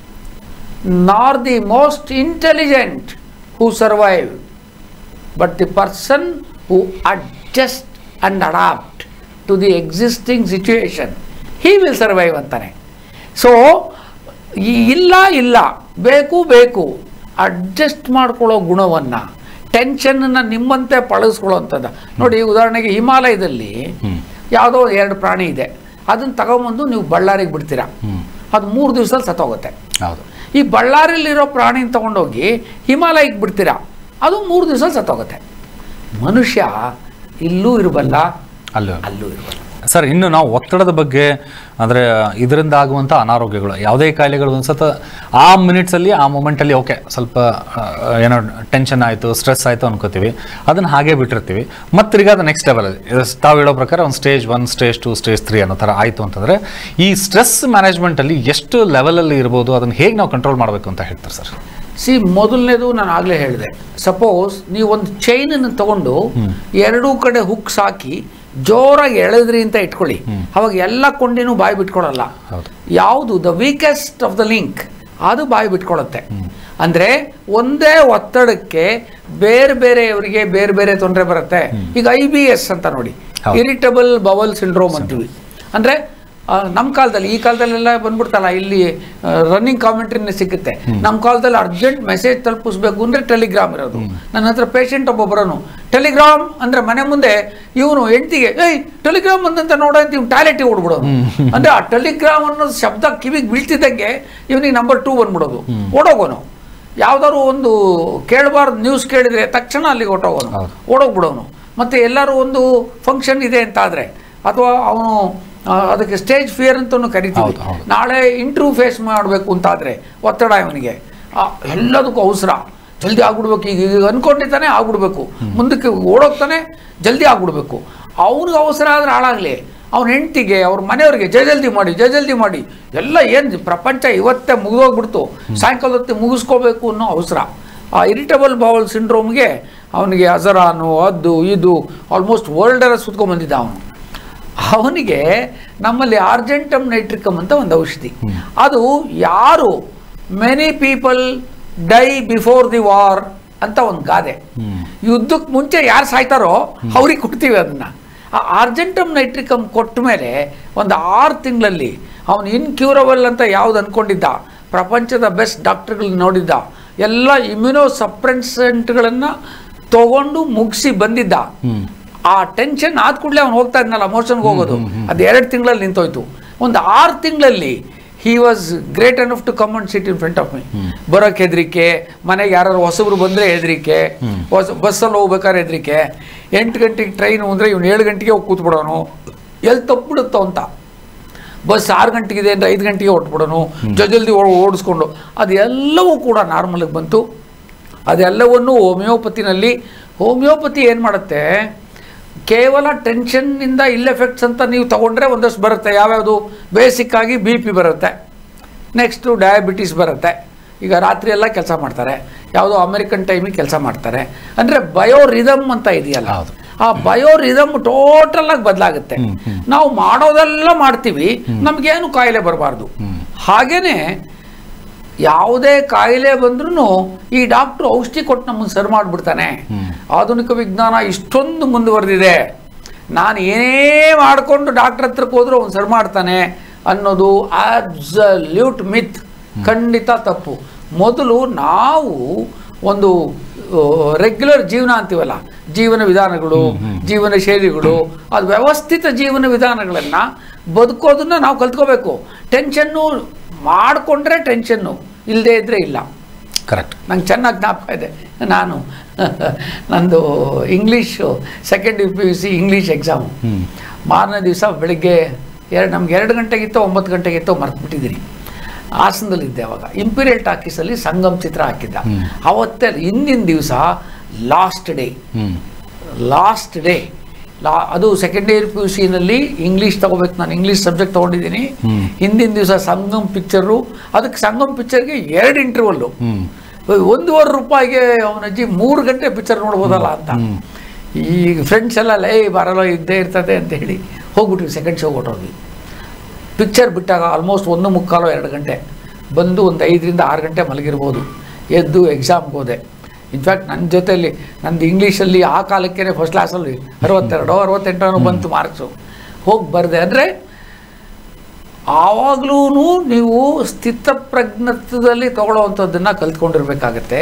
Speaker 2: nor the most intelligent who survive, but the person who adjust and adapt to the existing situation, he will survive ಅಂತಾನೆ ಸೊ ಇಲ್ಲ ಇಲ್ಲ ಬೇಕು ಬೇಕು ಅಡ್ಜಸ್ಟ್ ಮಾಡ್ಕೊಳ್ಳೋ ಗುಣವನ್ನು ಟೆನ್ಷನ್ನ ನಿಮ್ಮಂತೆ ಪಳಗಿಸ್ಕೊಳ್ಳೋವಂಥದ್ದು ನೋಡಿ ಉದಾಹರಣೆಗೆ ಹಿಮಾಲಯದಲ್ಲಿ ಯಾವುದೋ ಎರಡು ಪ್ರಾಣಿ ಇದೆ ಅದನ್ನು ತಗೊಂಬಂದು ನೀವು ಬಳ್ಳಾರಿಗೆ ಬಿಡ್ತೀರಾ ಅದು ಮೂರು ದಿವಸದಲ್ಲಿ ಸತ್ತೋಗುತ್ತೆ
Speaker 1: ಹೌದು
Speaker 2: ಈ ಬಳ್ಳಾರಿಲಿರೋ ಪ್ರಾಣಿನ ತಗೊಂಡೋಗಿ ಹಿಮಾಲಯಕ್ಕೆ ಬಿಡ್ತೀರಾ ಅದು ಮೂರು ದಿವಸ ಸತ್ತೋಗುತ್ತೆ ಮನುಷ್ಯ ಇಲ್ಲೂ ಇರಬಲ್ಲ
Speaker 1: ಅಲ್ಲೂ
Speaker 2: ಅಲ್ಲೂ ಇರಬಲ್ಲ
Speaker 1: ಸರ್ ಇನ್ನು ನಾವು ಒತ್ತಡದ ಬಗ್ಗೆ ಅಂದರೆ ಇದರಿಂದ ಆಗುವಂಥ ಅನಾರೋಗ್ಯಗಳು ಯಾವುದೇ ಕಾಯಿಲೆಗಳು ಒಂದ್ಸತ ಆ ಮಿನಿಟ್ಸಲ್ಲಿ ಆ ಮೂಮೆಂಟಲ್ಲಿ ಓಕೆ ಸ್ವಲ್ಪ ಆ, ಏನೋ ಟೆನ್ಷನ್ ಆಯಿತು ಸ್ಟ್ರೆಸ್ ಆಯಿತು ಅನ್ಕೋತೀವಿ ಅದನ್ನು ಹಾಗೆ ಬಿಟ್ಟಿರ್ತೀವಿ ಮತ್ತು ತಿರ್ಗಾ ಅದು ನೆಕ್ಸ್ಟ್ ಲೆವೆಲ್ ತಾವು ಹೇಳೋ ಪ್ರಕಾರ ಒಂದು stage one stage two stage three ಅನ್ನೋ ಥರ ಆಯಿತು ಅಂತಂದರೆ ಈ ಸ್ಟ್ರೆಸ್ ಮ್ಯಾನೇಜ್ಮೆಂಟಲ್ಲಿ ಎಷ್ಟು ಲೆವೆಲಲ್ಲಿ ಇರ್ಬೋದು ಅದನ್ನು ಹೇಗೆ ನಾವು ಕಂಟ್ರೋಲ್ ಮಾಡಬೇಕು ಅಂತ ಹೇಳ್ತಾರೆ ಸರ್
Speaker 2: ಸಿ ಮೊದಲನೇದು ನಾನು ಆಗಲೇ ಹೇಳಿದೆ ಸಪೋಸ್ ನೀವು ಒಂದು ಚೈನನ್ನು ತಗೊಂಡು ಎರಡೂ ಕಡೆ ಹುಕ್ಸ್ ಹಾಕಿ ಜೋರಾಗಿ ಎಳೆದ್ರಿ ಅಂತ ಇಟ್ಕೊಳ್ಳಿ ಅವಾಗ ಎಲ್ಲ ಕೊಂಡಿನೂ ಬಾಯಿ ಬಿಟ್ಕೊಳ್ಳಲ್ಲ
Speaker 1: ಹೌದು
Speaker 2: ಯಾವುದು the weakest of the link ಅದು ಬಾಯಿ ಬಿಟ್ಕೊಳ್ಳುತ್ತೆ ಅಂದ್ರೆ ಒಂದೇ ಒತ್ತಡಕ್ಕೆ ಬೇರೆ ಬೇರೆಯವರಿಗೆ ಬೇರೆ ಬೇರೆ ತೊಂದರೆ ಬರುತ್ತೆ ಈಗ ಐ ಬಿ ಎಸ್ ಅಂತ ನೋಡಿ
Speaker 1: ಹೌದು.
Speaker 2: ಇರಿಟಬಲ್ ಬವಲ್ ಸಿಂಡ್ರೋಮ್ ಅಂತೀವಿ ಅಂದ್ರೆ ನಮ್ಮ ಕಾಲದಲ್ಲಿ ಈ ಕಾಲದಲ್ಲೆಲ್ಲ ಬಂದ್ಬಿಡ್ತಲ್ಲ ಇಲ್ಲಿ ರನ್ನಿಂಗ್ ಕಾಮೆಂಟ್ರಿನೇ ಸಿಗುತ್ತೆ ನಮ್ಮ ಕಾಲದಲ್ಲಿ ಅರ್ಜೆಂಟ್ ಮೆಸೇಜ್ ತಲುಪಿಸ್ಬೇಕು ಅಂದ್ರೆ ಟೆಲಿಗ್ರಾಮ್ ಇರೋದು ನನ್ನ ಹತ್ರ ಪೇಷಂಟ್ ಒಬ್ಬ ಬರೋನು ಟೆಲಿಗ್ರಾಮ್ ಅಂದ್ರೆ ಮನೆ ಮುಂದೆ ಇವನು ಹೆಂಡತಿಗೆ ಏಯ್ ಟೆಲಿಗ್ರಾಮ್ ಬಂದಂತ ನೋಡ ಅಂತ ಇವ್ನು ಟಾಯ್ಲೆಟಿಗೆ ಓಡ್ಬಿಡೋನು ಅಂದ್ರೆ ಆ ಟೆಲಿಗ್ರಾಮ್ ಅನ್ನೋ ಶಬ್ದ ಕಿವಿಗೆ ಬೀಳ್ತಿದ್ದಂಗೆ ಇವನಿಗೆ ನಂಬರ್ ಟೂ ಬಂದ್ಬಿಡೋದು ಓಡೋಗೋನು ಯಾವ್ದಾದ್ರು ಒಂದು ಕೇಳಬಾರ್ದು ನ್ಯೂಸ್ ಕೇಳಿದ್ರೆ ತಕ್ಷಣ ಅಲ್ಲಿಗೆ ಹೊಟ್ಟೋಗೋನು
Speaker 1: ಹೌದು.
Speaker 2: ಓಡೋಗ್ಬಿಡೋನು ಮತ್ತೆ ಎಲ್ಲರೂ ಒಂದು ಫಂಕ್ಷನ್ ಇದೆ ಅಂತ ಆದ್ರೆ ಅಥವಾ ಅವನು ಅದಕ್ಕೆ ಸ್ಟೇಜ್ ಫಿಯರ್ ಅಂತಲೂ ಕರಿತೀವಿ
Speaker 1: ಹೌದು, ಹೌದು.
Speaker 2: ನಾಳೆ ಇಂಟ್ರ್ಯೂ ಫೇಸ್ ಮಾಡಬೇಕು ಅಂತಾದ್ರೆ ಒತ್ತಡ ಇವನಿಗೆ ಆ, ಎಲ್ಲದಕ್ಕೂ ಅವಸರ ಜಲ್ದಿ ಆಗ್ಬಿಡ್ಬೇಕು ಈಗ ಈಗ ಅನ್ಕೊಂಡಿದ್ದಾನೆ ಆಗ್ಬಿಡ್ಬೇಕು ಮುಂದಕ್ಕೆ ಓಡೋಗ್ತಾನೆ ಜಲ್ದಿ ಆಗ್ಬಿಡ್ಬೇಕು ಅವ್ನಿಗೆ ಅವಸರ ಆದ್ರೆ ಹಾಳಾಗ್ಲಿ ಅವ್ನ ಹೆಂಡ್ತಿಗೆ ಅವ್ರ ಮನೆಯವ್ರಿಗೆ ಜೈ ಜಲ್ದಿ ಮಾಡಿ ಜೈ ಜಲ್ದಿ ಮಾಡಿ ಎಲ್ಲ ಏನು ಪ್ರಪಂಚ ಇವತ್ತೇ ಮುಗಿದೋಗ್ಬಿಡ್ತು ಸಾಯಂಕಾಲ ಹೊತ್ತು ಮುಗಿಸ್ಕೋಬೇಕು ಅನ್ನೋ ಅವಸರ ಆ ಇರಿಟಬಲ್ ಬೌಲ್ ಸಿಂಡ್ರೋಮ್ಗೆ ಅವನಿಗೆ ಅಜರಾನು ಅದು ಇದು ಆಲ್ಮೋಸ್ಟ್ ವರ್ಲ್ಡರ ಸುತ್ಕೊಂಡ್ಬಂದಿದ್ದ ಅವನು ಅವನಿಗೆ ನಮ್ಮಲ್ಲಿ ಆರ್ಜೆಂಟಮ್ ನೈಟ್ರಿಕಮ್ ಅಂತ ಒಂದು ಔಷಧಿ ಅದು ಯಾರು many people die before the war ಅಂತ ಒಂದು ಗಾದೆ ಯುದ್ಧಕ್ಕೆ ಮುಂಚೆ ಯಾರು ಸಾಯ್ತಾರೋ ಅವ್ರಿಗೆ ಕೊಡ್ತೀವಿ ಅದನ್ನ ಆ ಆರ್ಜೆಂಟಮ್ ನೈಟ್ರಿಕಮ್ ಕೊಟ್ಟ ಮೇಲೆ ಒಂದು ಆರು ತಿಂಗಳಲ್ಲಿ ಅವನು ಇನ್ಕ್ಯೂರಬಲ್ ಅಂತ ಯಾವ್ದು ಅನ್ಕೊಂಡಿದ್ದ ಪ್ರಪಂಚದ ಬೆಸ್ಟ್ ಡಾಕ್ಟರ್ಗಳನ್ನ ನೋಡಿದ್ದ ಎಲ್ಲ ಇಮ್ಯುನೋ ಸಪ್ರೆನ್ಸೆಂಟ್ಗಳನ್ನು ತಗೊಂಡು ಮುಗಿಸಿ ಬಂದಿದ್ದ ಆ ಟೆನ್ಷನ್ ಆದ ಕೂಡಲೇ ಅವ್ನು ಹೋಗ್ತಾ ಇದ್ನಲ್ಲ ಮೋಷನ್ಗೆ ಹೋಗೋದು ಅದು ಎರಡು ತಿಂಗಳಲ್ಲಿ ನಿಂತೋಯ್ತು ಒಂದು ಆರು ತಿಂಗಳಲ್ಲಿ he was great enough to come and sit in front of my ಬರೋಕ್ಕೆ ಹೆದರಿಕೆ ಮನೆಗೆ ಯಾರು ಹೊಸಬ್ರು ಬಂದರೆ ಹೆದರಿಕೆ ಹೊಸ ಬಸ್ಸಲ್ಲಿ ಹೋಗ್ಬೇಕಾದ್ರೆ ಹೆದರಿಕೆ ಎಂಟು ಗಂಟೆಗೆ ಟ್ರೈನು ಅಂದರೆ ಇವ್ನು ಏಳು ಗಂಟೆಗೆ ಹೋಗಿ ಕೂತ್ಬಿಡೋನು ಎಲ್ಲಿ ತಪ್ಪಿಬಿಡುತ್ತೋ ಅಂತ ಬಸ್ ಆರು ಗಂಟೆಗಿದೆ ಅಂದರೆ ಐದು ಗಂಟೆಗೆ ಹೊಟ್ಬಿಡೋನು ಜಲ್ದಿ ಓ- ಓಡಿಸ್ಕೊಂಡು ಅದೆಲ್ಲವೂ ಕೂಡ ನಾರ್ಮಲಿಗೆ ಬಂತು ಅದೆಲ್ಲವನ್ನು ಹೋಮಿಯೋಪತಿನಲ್ಲಿ ಹೋಮಿಯೋಪತಿ ಏನು ಮಾಡುತ್ತೆ ಕೇವಲ ಟೆನ್ಷನ್ನಿಂದ ಇಲ್ ಎಫೆಕ್ಟ್ಸ್ ಅಂತ ನೀವು ತಗೊಂಡ್ರೆ ಒಂದಷ್ಟು ಬರುತ್ತೆ ಯಾವ್ಯಾವುದು ಬೇಸಿಕ್ ಆಗಿ ಬಿ ಪಿ ಬರುತ್ತೆ ನೆಕ್ಸ್ಟು ಡಯಾಬಿಟಿಸ್ ಬರುತ್ತೆ ಈಗ ರಾತ್ರಿ ಎಲ್ಲ ಕೆಲಸ ಮಾಡ್ತಾರೆ ಯಾವುದೋ ಅಮೆರಿಕನ್ ಟೈಮಿಗೆ ಕೆಲಸ ಮಾಡ್ತಾರೆ ಅಂದರೆ ಬಯೋ ರಿದಮ್ ಅಂತ ಇದೆಯಲ್ಲ
Speaker 1: ಹೌದು.
Speaker 2: ಆ ಬಯೋ ರಿದಮ್ ಟೋಟಲ್ ಆಗಿ ಬದಲಾಗುತ್ತೆ ನಾವು ಮಾಡೋದೆಲ್ಲ ಮಾಡ್ತೀವಿ ನಮಗೇನು ಕಾಯಿಲೆ ಬರಬಾರ್ದು ಹಾಗೇನೆ ಯಾವುದೇ ಕಾಯಿಲೆ ಬಂದ್ರೂ ಈ ಡಾಕ್ಟ್ರು ಔಷಧಿ ಕೊಟ್ಟು ನಮ್ಮನ್ನು ಸರಿ ಮಾಡಿಬಿಡ್ತಾನೆ ಆಧುನಿಕ ವಿಜ್ಞಾನ ಇಷ್ಟೊಂದು ಮುಂದುವರೆದಿದೆ ನಾನು ಏನೇ ಮಾಡಿಕೊಂಡು ಡಾಕ್ಟರ್ ಹತ್ರಕ್ಕೆ ಹೋದ್ರೆ ಅವ್ನು ಸರಿ ಮಾಡ್ತಾನೆ ಅನ್ನೋದು ಆಬ್ಸಲ್ಯೂಟ್ ಮಿತ್ ಖಂಡಿತ ತಪ್ಪು ಮೊದಲು ನಾವು ಒಂದು ರೆಗ್ಯುಲರ್ ಜೀವನ ಅಂತೀವಲ್ಲ ಜೀವನ ವಿಧಾನಗಳು ಜೀವನ ಶೈಲಿಗಳು ಅದು ವ್ಯವಸ್ಥಿತ ಜೀವನ ವಿಧಾನಗಳನ್ನು ಬದುಕೋದನ್ನ ನಾವು ಕಲ್ತ್ಕೋಬೇಕು ಟೆನ್ಷನ್ನು ಮಾಡಿಕೊಂಡ್ರೆ ಟೆನ್ಷನ್ನು ಇಲ್ಲದೇ ಇದ್ದರೆ ಇಲ್ಲ
Speaker 1: ಕರೆಕ್ಟ್
Speaker 2: ನಂಗೆ ಚೆನ್ನಾಗಿ ಜ್ಞಾಪಕ ಇದೆ ನಾನು ನಂದು English second U P U C English exam ಮಾರನೇ ದಿವಸ ಬೆಳಿಗ್ಗೆ ಎರಡು ನಮ್ಗೆ ಎರಡು ಗಂಟೆಗಿತ್ತೋ ಒಂಬತ್ತು ಗಂಟೆಗಿತ್ತೋ ಮರ್ತ್ಬಿಟ್ಟಿದ್ದೀನಿ ಹಾಸನದಲ್ಲಿದ್ದೆ ಅವಾಗ ಇಂಪೀರಿಯಲ್ ಟಾಕೀಸಲ್ಲಿ ಸಂಗಮ್ ಚಿತ್ರ ಹಾಕಿದ್ದ ಅವತ್ತೇ ಹಿಂದಿನ ದಿವಸ last day
Speaker 1: hmm
Speaker 2: last day ಲಾ ಅದು ಸೆಕೆಂಡ್ ಇಯರ್ ಪಿ ಯು ಸಿನಲ್ಲಿ ಇಂಗ್ಲೀಷ್ ತಗೋಬೇಕು ನಾನು ಇಂಗ್ಲೀಷ್ ಸಬ್ಜೆಕ್ಟ್ ತೊಗೊಂಡಿದ್ದೀನಿ ಹಿಂದಿನ ದಿವಸ ಸಂಗಮ್ ಪಿಕ್ಚರು ಅದಕ್ಕೆ ಸಂಗಮ್ ಪಿಕ್ಚರ್ಗೆ ಎರಡು ಇಂಟರ್ವಲ್ಲು
Speaker 1: ಹ್ಞೂ
Speaker 2: ಒಂದೂವರೆ ರೂಪಾಯಿಗೆ ಅವನಜ್ಜಿ ಮೂರು ಗಂಟೆ ಪಿಕ್ಚರ್ ನೋಡ್ಬೋದಲ್ಲ ಅಂತ ಈ ಫ್ರೆಂಡ್ಸ್ ಎಲ್ಲ ಲೇ ಬರಲ್ಲ ಇದ್ದೇ ಇರ್ತದೆ ಅಂತ ಹೇಳಿ ಹೋಗ್ಬಿಟ್ವಿ ಸೆಕೆಂಡ್ ಶೋ ಹೊಟ್ಟೋದ್ವಿ ಪಿಕ್ಚರ್ ಬಿಟ್ಟಾಗ ಆಲ್ಮೋಸ್ಟ್ ಒಂದು ಮುಕ್ಕಾಲು ಎರಡು ಗಂಟೆ ಬಂದು ಒಂದು ಐದರಿಂದ ಆರು ಗಂಟೆ ಮಲಗಿರ್ಬೋದು ಎದ್ದು ಎಕ್ಸಾಮ್ಗೆ ಹೋದೆ ಇನ್ಫ್ಯಾಕ್ಟ್ ನನ್ನ ಜೊತೆಯಲ್ಲಿ ನಂದು ಇಂಗ್ಲೀಷಲ್ಲಿ ಆ ಕಾಲಕ್ಕೇ ಫಸ್ಟ್ ಕ್ಲಾಸಲ್ಲಿ ಅರವತ್ತೆರಡು ಅರವತ್ತೆಂಟು ಬಂತು ಮಾರ್ಕ್ಸು ಹೋಗಿ ಬರದೆ ಅಂದರೆ ಆವಾಗಲೂ ನೀವು ಸ್ಥಿತಪ್ರಜ್ಞತ್ವದಲ್ಲಿ ತಗೊಳ್ಳೋವಂಥದ್ದನ್ನು ಕಲ್ತ್ಕೊಂಡಿರ್ಬೇಕಾಗತ್ತೆ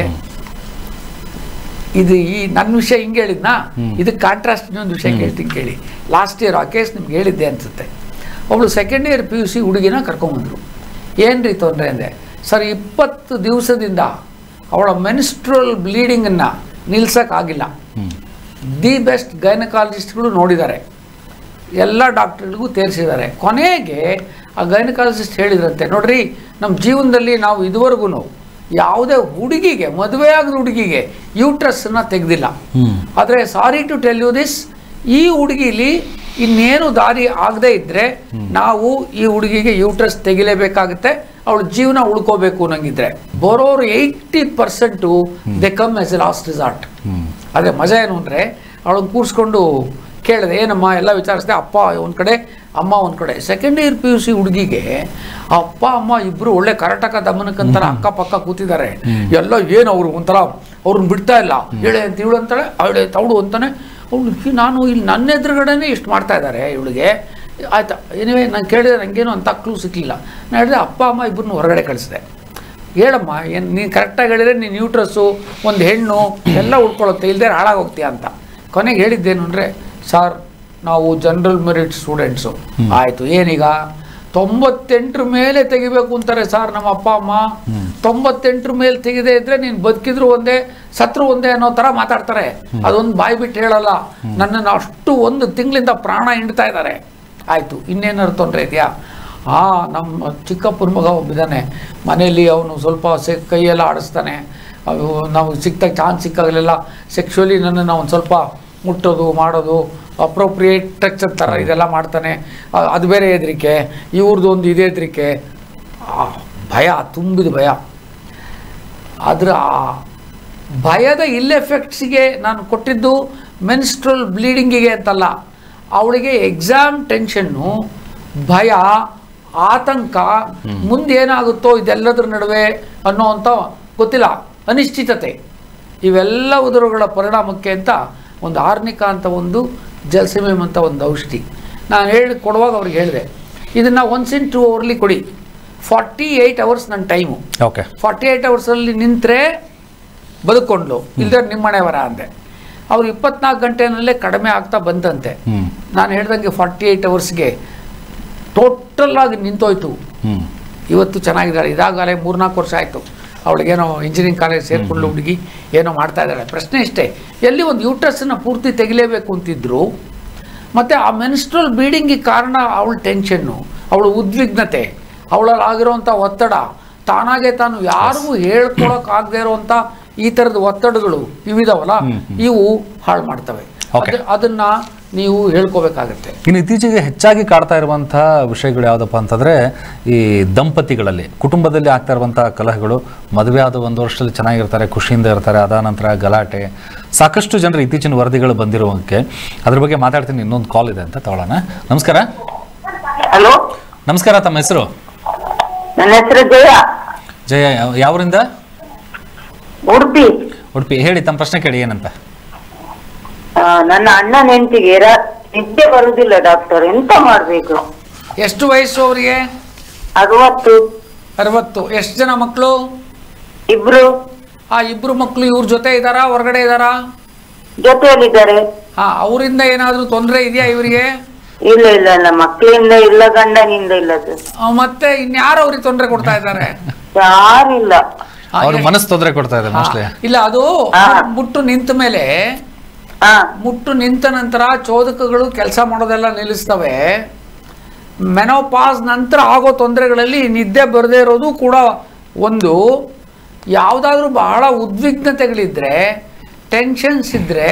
Speaker 2: ಇದು ಈ ನನ್ನ ವಿಷಯ ಹಿಂಗೆ ಹೇಳಿದ್ನಾ ಇದಕ್ಕೆ ಕಾಂಟ್ರಾಸ್ಟ್ ಇನ್ನೊಂದು ವಿಷಯ ಕೇಳ್ತೀನಿ ಕೇಳಿ ಲಾಸ್ಟ್ ಇಯರ್ ಆ ಕೇಸ್ ನಿಮ್ಗೆ ಹೇಳಿದ್ದೆ ಅನ್ಸುತ್ತೆ ಅವಳು second year P U C ಹುಡುಗಿನ ಕರ್ಕೊಂಬಂದರು ಏನು ರೀ ತೊಂದರೆ ಅಂದೆ ಸರ್ ಇಪ್ಪತ್ತು ದಿವಸದಿಂದ ಅವಳ ಮೆನ್ಸ್ಟ್ರಲ್ ಬ್ಲೀಡಿಂಗನ್ನು ನಿಲ್ಸೋಕ್ಕಾಗಿಲ್ಲ ದಿ ಬೆಸ್ಟ್ ಗೈನಕಾಲಜಿಸ್ಟ್ಗಳು ನೋಡಿದ್ದಾರೆ ಎಲ್ಲ ಡಾಕ್ಟ್ರುಗಳಿಗೂ ತೇರಿಸಿದ್ದಾರೆ ಕೊನೆಗೆ ಆ ಗೈನಕಾಲಜಿಸ್ಟ್ ಹೇಳಿದ್ರಂತೆ ನೋಡ್ರಿ ನಮ್ಮ ಜೀವನದಲ್ಲಿ ನಾವು ಇದುವರೆಗೂ ಯಾವುದೇ ಹುಡುಗಿಗೆ ಮದುವೆ ಆಗದ ಹುಡುಗಿಗೆ ಯೂಟ್ರಸ್ಸನ್ನು ತೆಗೆದಿಲ್ಲ ಆದರೆ sorry to tell you this ಈ ಹುಡುಗಿಲಿ ಇನ್ನೇನು ದಾರಿ ಆಗದೇ ಇದ್ದರೆ ನಾವು ಈ ಹುಡುಗಿಗೆ ಯೂಟ್ರಸ್ ತೆಗಿಲೇಬೇಕಾಗುತ್ತೆ ಅವಳ ಜೀವನ ಉಳ್ಕೋಬೇಕು ನಂಗಿದ್ರೆ ಬರೋರು eighty percent they come as a last resort ಅದೇ ಮಜಾ ಏನು ಅಂದರೆ ಅವಳನ್ನು ಕೂರಿಸ್ಕೊಂಡು ಕೇಳಿದೆ ಏನಮ್ಮ ಎಲ್ಲ ವಿಚಾರಿಸಿದೆ ಅಪ್ಪ ಒಂದು ಕಡೆ ಅಮ್ಮ ಒಂದು ಕಡೆ second year P U C ಹುಡುಗಿಗೆ ಅಪ್ಪ ಅಮ್ಮ ಇಬ್ಬರು ಒಳ್ಳೆ ಕರಟಕ ದಮನಕ್ಕಂತಾರ ಅಕ್ಕಪಕ್ಕ ಕೂತಿದ್ದಾರೆ ಎಲ್ಲ ಏನು ಅವರು ಒಂಥರ ಅವ್ರನ್ನ ಬಿಡ್ತಾ ಇಲ್ಲ ಹೇಳೆ ಅಂತ ಇವಳು ಅಂತಾಳೆ ಅವಳೆ ತವಳು ಅಂತಾನೆ ಅವಳು ನಾನು ಇಲ್ಲಿ ನನ್ನ ಎದುರುಗಡೆನೇ ಇಷ್ಟು ಮಾಡ್ತಾ ಇದ್ದಾರೆ ಇವಳಿಗೆ ಆಯ್ತಾ ಏನಿವೆ ನಾನು ಕೇಳಿದೆ ನನಗೇನು ಅಂತ ಕ್ಲೂ ಸಿಕ್ಕಲಿಲ್ಲ ನಾನು ಹೇಳಿದೆ ಅಪ್ಪ ಅಮ್ಮ ಇಬ್ಬರನ್ನ ಹೊರಗಡೆ ಕಳಿಸಿದೆ ಹೇಳಮ್ಮ ಏನು ನೀನು ಕರೆಕ್ಟಾಗಿ ಹೇಳಿದ್ರೆ ನೀನು ನ್ಯೂಟ್ರಸ್ಸು ಒಂದು ಹೆಣ್ಣು ಎಲ್ಲ ಉಳ್ಕೊಳ್ಳುತ್ತೆ ಇಲ್ಲದೆ ಹಾಳಾಗೋಗ್ತೀಯ ಅಂತ ಕೊನೆಗೆ ಹೇಳಿದ್ದೇನು ಅಂದರೆ ಸರ್ ನಾವು ಜನರಲ್ ಮೆರಿಟ್ ಸ್ಟೂಡೆಂಟ್ಸು ಆಯಿತು ಏನೀಗ ತೊಂಬತ್ತೆಂಟರ ಮೇಲೆ ತೆಗಿಬೇಕು ಅಂತಾರೆ ಸರ್ ನಮ್ಮ ಅಪ್ಪ ಅಮ್ಮ ತೊಂಬತ್ತೆಂಟರ ಮೇಲೆ ತೆಗೆದೇ ಇದ್ರೆ ನೀನು ಬದುಕಿದ್ರು ಒಂದೇ ಸತ್ರು ಒಂದೇ ಅನ್ನೋ ಥರ ಮಾತಾಡ್ತಾರೆ ಅದೊಂದು ಬಾಯಿ ಬಿಟ್ಟು ಹೇಳಲ್ಲ ನನ್ನನ್ನು ಅಷ್ಟು ಒಂದು ತಿಂಗಳಿಂದ ಪ್ರಾಣ ಹಿಂಡ್ತಾ ಇದ್ದಾರೆ ಆಯಿತು ಇನ್ನೇನಾದ್ರು ತೊಂದರೆ ಇದೆಯಾ ಆ ನಮ್ಮ ಚಿಕ್ಕಪ್ಪನ ಮಗ ಒಬ್ಬಿದ್ದಾನೆ ಮನೆಯಲ್ಲಿ ಅವನು ಸ್ವಲ್ಪ ಸೆ ಕೈಯೆಲ್ಲ ಆಡಿಸ್ತಾನೆ ಅವು ನಾವು ಸಿಕ್ತಾಗ ಚಾನ್ಸ್ ಸಿಕ್ಕಾಗಲೆಲ್ಲ ಸೆಕ್ಶುವಲಿ ನನ್ನನ್ನು ಒಂದು ಸ್ವಲ್ಪ ಮುಟ್ಟೋದು ಮಾಡೋದು ಅಪ್ರೋಪ್ರಿಯೇಟ್ ಟಚ್ ಥರ ಇದೆಲ್ಲ ಮಾಡ್ತಾನೆ ಅ- ಅದು ಬೇರೆ ಹೆದರಿಕೆ ಇವ್ರದ್ದು ಒಂದು ಇದೇ ಹೆದರಿಕೆ ಆ ಭಯ ತುಂಬಿದ ಭಯ ಅದರ ಆ ಭಯದ ಇಲ್ ಎಫೆಕ್ಟ್ಸಿಗೆ ನಾನು ಕೊಟ್ಟಿದ್ದು ಮೆನ್ಸ್ಟ್ರಲ್ ಬ್ಲೀಡಿಂಗಿಗೆ ಅಂತಲ್ಲ ಅವಳಿಗೆ ಎಕ್ಸಾಮ್ ಟೆನ್ಷನ್ನು ಭಯ ಆತಂಕ ಮುಂದೆ ಏನಾಗುತ್ತೋ ಇದೆಲ್ಲದರ ನಡುವೆ ಅನ್ನೋವಂಥ ಗೊತ್ತಿಲ್ಲ ಅನಿಶ್ಚಿತತೆ ಇವೆಲ್ಲವುದರುಗಳ ಪರಿಣಾಮಕ್ಕೆ ಅಂತ ಒಂದು ಆರ್ನಿಕ ಅಂತ ಒಂದು ಜಲ್ಸಿಮೆಮ್ ಅಂತ ಒಂದು ಔಷಧಿ ನಾನು ಹೇಳಿ ಕೊಡುವಾಗ ಅವ್ರಿಗೆ ಹೇಳಿದೆ ಇದನ್ನು ಒನ್ಸ್ ಇನ್ ಟೂ ಅವರ್ಲಿ ಕೊಡಿ ಫಾರ್ಟಿ ಏಯ್ಟ್ ಅವರ್ಸ್ ನನ್ನ ಟೈಮು
Speaker 1: ಓಕೆ
Speaker 2: ಫಾರ್ಟಿ ಏಯ್ಟ್ ಅವರ್ಸಲ್ಲಿ ನಿಂತರೆ ಬದುಕೊಂಡ್ಲು ಇಲ್ದೇ ನಿಮ್ಮಣೆ ವರ ಅಂದೆ ಅವ್ರು ಇಪ್ಪತ್ನಾಲ್ಕು ಗಂಟೆನಲ್ಲೇ ಕಡಿಮೆ ಆಗ್ತಾ ಬಂತಂತೆ
Speaker 1: ಹ್ಞೂ
Speaker 2: ನಾನು ಹೇಳ್ದಂಗೆ ಫಾರ್ಟಿ ಏಯ್ಟ್ ಅವರ್ಸ್ಗೆ ಟೋಟಲ್ ಆಗಿ ನಿಂತೋಯ್ತು
Speaker 1: ಹ್ಞೂ
Speaker 2: ಇವತ್ತು ಚೆನ್ನಾಗಿದ್ದಾಳೆ ಇದಾಗಲೇ ಮೂರ್ನಾಲ್ಕು ವರ್ಷ ಆಯಿತು ಅವಳಿಗೇನೋ ಇಂಜಿನಿಯರಿಂಗ್ ಕಾಲೇಜ್ ಸೇರಿಕೊಂಡು ಹುಡುಗಿ ಏನೋ ಮಾಡ್ತಾ ಇದ್ದಾಳೆ ಪ್ರಶ್ನೆ ಇಷ್ಟೇ ಎಲ್ಲಿ ಒಂದು ಯೂಟ್ರಸ್ಸನ್ನು ಪೂರ್ತಿ ತೆಗಿಲೇಬೇಕು ಅಂತಿದ್ರು ಮತ್ತು ಆ ಮೆನ್ಸ್ಟ್ರಲ್ ಬೀಡಿಂಗಿಗೆ ಕಾರಣ ಅವಳ ಟೆನ್ಷನ್ನು ಅವಳ ಉದ್ವಿಗ್ನತೆ ಅವಳಲ್ಲಿ ಆಗಿರೋವಂಥ ಒತ್ತಡ ತಾನಾಗೆ ತಾನು ಯಾರಿಗೂ ಹೇಳ್ಕೊಳಕ್ಕಾಗದೇ ಇರೋವಂಥ ಈ ಥರದ ಒತ್ತಡಗಳು ಇವಿದಾವಲ್ಲ ಇವು ಹಾಳು ಮಾಡ್ತವೆ
Speaker 1: Okay.
Speaker 2: ಅದ- ಅದನ್ನ ನೀವು ಹೇಳ್ಕೋಬೇಕಾಗತ್ತೆ
Speaker 1: ಇನ್ನು ಇತ್ತೀಚೆಗೆ ಹೆಚ್ಚಾಗಿ ಕಾಡ್ತಾ ಇರುವಂತಹ ವಿಷಯಗಳು ಯಾವುದಪ್ಪ ಅಂತಂದ್ರೆ ಈ ದಂಪತಿಗಳಲ್ಲಿ ಕುಟುಂಬದಲ್ಲಿ ಆಗ್ತಾ ಇರುವಂತಹ ಕಲಹಗಳು ಮದುವೆ ಆದ ಒಂದು ವರ್ಷದಲ್ಲಿ ಚೆನ್ನಾಗಿರ್ತಾರೆ ಖುಷಿಯಿಂದ ಇರ್ತಾರೆ ಅದಾದ ನಂತರ ಗಲಾಟೆ ಸಾಕಷ್ಟು ಜನರು ಇತ್ತೀಚಿನ ವರದಿಗಳು ಬಂದಿರುವಂಗೆ ಅದ್ರ ಬಗ್ಗೆ ಮಾತಾಡ್ತೀನಿ ಇನ್ನೊಂದು ಕಾಲ್ ಇದೆ ಅಂತ ತಗೊಳ್ಳೋಣ ನಮಸ್ಕಾರ
Speaker 4: ಹಲೋ
Speaker 1: ನಮಸ್ಕಾರ ತಮ್ಮ ಹೆಸರು
Speaker 4: ನನ್ನ ಹೆಸರು ಜಯ
Speaker 1: ಜಯ ಯಾವ- ಯಾವರಿಂದ
Speaker 4: ಉಡುಪಿ
Speaker 1: ಉಡುಪಿ ಹೇಳಿ ತಮ್ಮ ಪ್ರಶ್ನೆ ಕೇಳಿ ಏನಂತ
Speaker 4: ಆ, ನನ್ನ ಅಣ್ಣನ ಹೆಂಡತಿಗೆ ನಿದ್ದೆ ಬರುದಿಲ್ಲ ಡಾಕ್ಟರ್ ಎಂತ ಮಾಡ್ಬೇಕು
Speaker 2: ಎಷ್ಟು ವಯಸ್ಸು ಅವರಿಗೆ
Speaker 4: ಅರವತ್ತು
Speaker 2: ಅರವತ್ತು ಎಷ್ಟು ಜನ ಮಕ್ಕಳು
Speaker 4: ಇಬ್ರು
Speaker 2: ಆ ಇಬ್ರು ಮಕ್ಕಳು ಇವ್ರ ಜೊತೆ ಇದ್ದಾರಾ ಹೊರಗಡೆ ಇದ್ದಾರಾ
Speaker 4: ಜೊತೆಯಲ್ಲಿದ್ದಾರೆ
Speaker 2: ಹಾ ಅವರಿಂದ ಏನಾದರೂ ತೊಂದರೆ ಇದೆಯಾ ಇವರಿಗೆ
Speaker 4: ಇಲ್ಲ ಇಲ್ಲ ಇಲ್ಲ ಮಕ್ಕಳಿಂದ ಇಲ್ಲ ಗಂಡನಿಂದ ಇಲ್ಲ ಸರ್
Speaker 2: ಮತ್ತೆ ಇನ್ಯಾರು ಅವ್ರಿಗೆ ತೊಂದರೆ ಕೊಡ್ತಾ ಇದ್ದಾರೆ
Speaker 4: ಯಾರಿಲ್ಲ
Speaker 2: ಆ,
Speaker 1: ಅವ್ರ
Speaker 2: ಎ-
Speaker 1: ಮನಸ್ಸು ತೊಂದರೆ ಕೊಡ್ತಾ ಇದೆ
Speaker 2: ಹಾ,
Speaker 1: ಮೋಸ್ಟ್ಲಿ
Speaker 2: ಇಲ್ಲ ಅದು
Speaker 4: ಹಾ.
Speaker 2: ಮುಟ್ಟು ನಿಂತ ಮೇಲೆ
Speaker 4: ಹಾ
Speaker 2: ಮುಟ್ಟು ನಿಂತ ನಂತರ ಚೋದಕಗಳು ಕೆಲಸ ಮಾಡೋದೆಲ್ಲ ನಿಲ್ಲಿಸ್ತವೆ ಮೆನೋಪಾಸ್ ನಂತರ ಆಗೋ ತೊಂದರೆಗಳಲ್ಲಿ ನಿದ್ದೆ ಬರದೇ ಇರೋದು ಕೂಡ ಒಂದು ಯಾವುದಾದ್ರೂ ಬಹಳ ಉದ್ವಿಗ್ನತೆಗಳಿದ್ರೆ ಟೆನ್ಷನ್ಸ್ ಇದ್ದರೆ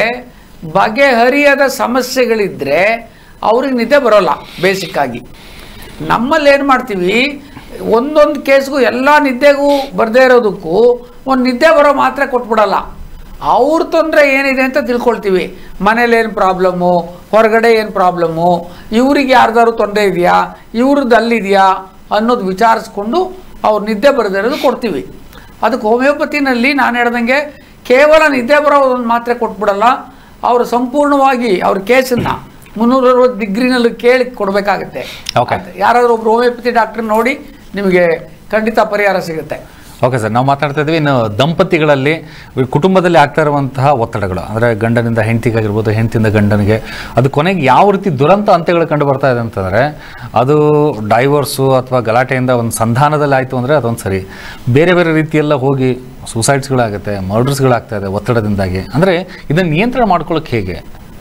Speaker 2: ಬಗೆಹರಿಯದ ಸಮಸ್ಯೆಗಳಿದ್ದರೆ ಅವ್ರಿಗೆ ನಿದ್ದೆ ಬರೋಲ್ಲ ಬೇಸಿಕ್ಕಾಗಿ ನಮ್ಮಲ್ಲಿ ಏನು ಮಾಡ್ತೀವಿ ಒಂದೊಂದು ಕೇಸ್ಗೂ ಎಲ್ಲ ನಿದ್ದೆಗೂ ಬರದೇ ಇರೋದಕ್ಕೂ ಒಂದು ನಿದ್ದೆ ಬರೋ ಮಾತ್ರೆ ಕೊಟ್ಬಿಡಲ್ಲ ಅವ್ರ ತೊಂದರೆ ಏನಿದೆ ಅಂತ ತಿಳ್ಕೊಳ್ತೀವಿ ಮನೇಲಿ ಏನು ಪ್ರಾಬ್ಲಮ್ಮು ಹೊರಗಡೆ ಏನು ಪ್ರಾಬ್ಲಮ್ಮು ಇವ್ರಿಗೆ ಯಾರ್ದಾದ್ರು ತೊಂದರೆ ಇದೆಯಾ ಇವ್ರದ್ದು ಅಲ್ಲಿದೆಯಾ ಅನ್ನೋದು ವಿಚಾರಿಸ್ಕೊಂಡು ಅವ್ರು ನಿದ್ದೆ ಬರದೇ ಇರೋದು ಕೊಡ್ತೀವಿ ಅದಕ್ಕೆ ಹೋಮಿಯೋಪತಿನಲ್ಲಿ ನಾನು ಹೇಳ್ದಂಗೆ ಕೇವಲ ನಿದ್ದೆ ಬರೋ ಒಂದು ಮಾತ್ರೆ ಕೊಟ್ಬಿಡಲ್ಲ ಅವರು ಸಂಪೂರ್ಣವಾಗಿ ಅವ್ರ ಕೇಸನ್ನು ಮುನ್ನೂರ ಅರವತ್ತು ಡಿಗ್ರಿನಲ್ಲಿ ಕೇಳಿ ಕೊಡಬೇಕಾಗುತ್ತೆ
Speaker 1: Okay.
Speaker 2: ಯಾರಾದರೂ ಒಬ್ರು ಹೋಮಿಯೋಪತಿ ಡಾಕ್ಟರ್ ನೋಡಿ ನಿಮಗೆ ಖಂಡಿತ ಪರಿಹಾರ ಸಿಗುತ್ತೆ
Speaker 1: ಓಕೆ ಸರ್ ನಾವು ಮಾತಾಡ್ತಾ ಇದ್ವಿ ಇನ್ನು ದಂಪತಿಗಳಲ್ಲಿ ಈ ಕುಟುಂಬದಲ್ಲಿ ಆಗ್ತಾ ಇರುವಂತಹ ಒತ್ತಡಗಳು ಅಂದರೆ ಗಂಡನಿಂದ ಹೆಂಡತಿಗಾಗಿರ್ಬೋದು ಹೆಂಡತಿಯಿಂದ ಗಂಡನಿಗೆ ಅದು ಕೊನೆಗೆ ಯಾವ ರೀತಿ ದುರಂತ ಅಂತ್ಯಗಳು ಕಂಡು ಬರ್ತಾ ಇದೆ ಅಂತಂದರೆ ಅದು ಡೈವರ್ಸು ಅಥವಾ ಗಲಾಟೆಯಿಂದ ಒಂದು ಸಂಧಾನದಲ್ಲಿ ಆಯಿತು ಅಂದರೆ ಅದೊಂದು ಸರಿ ಬೇರೆ ಬೇರೆ ರೀತಿಯೆಲ್ಲ ಹೋಗಿ ಸೂಸೈಡ್ಸ್ಗಳಾಗುತ್ತೆ ಮರ್ಡರ್ಸ್ಗಳಾಗ್ತಾ ಇದೆ ಒತ್ತಡದಿಂದಾಗಿ ಅಂದರೆ ಇದನ್ನು ನಿಯಂತ್ರಣ ಮಾಡ್ಕೊಳ್ಳೋಕೆ ಹೇಗೆ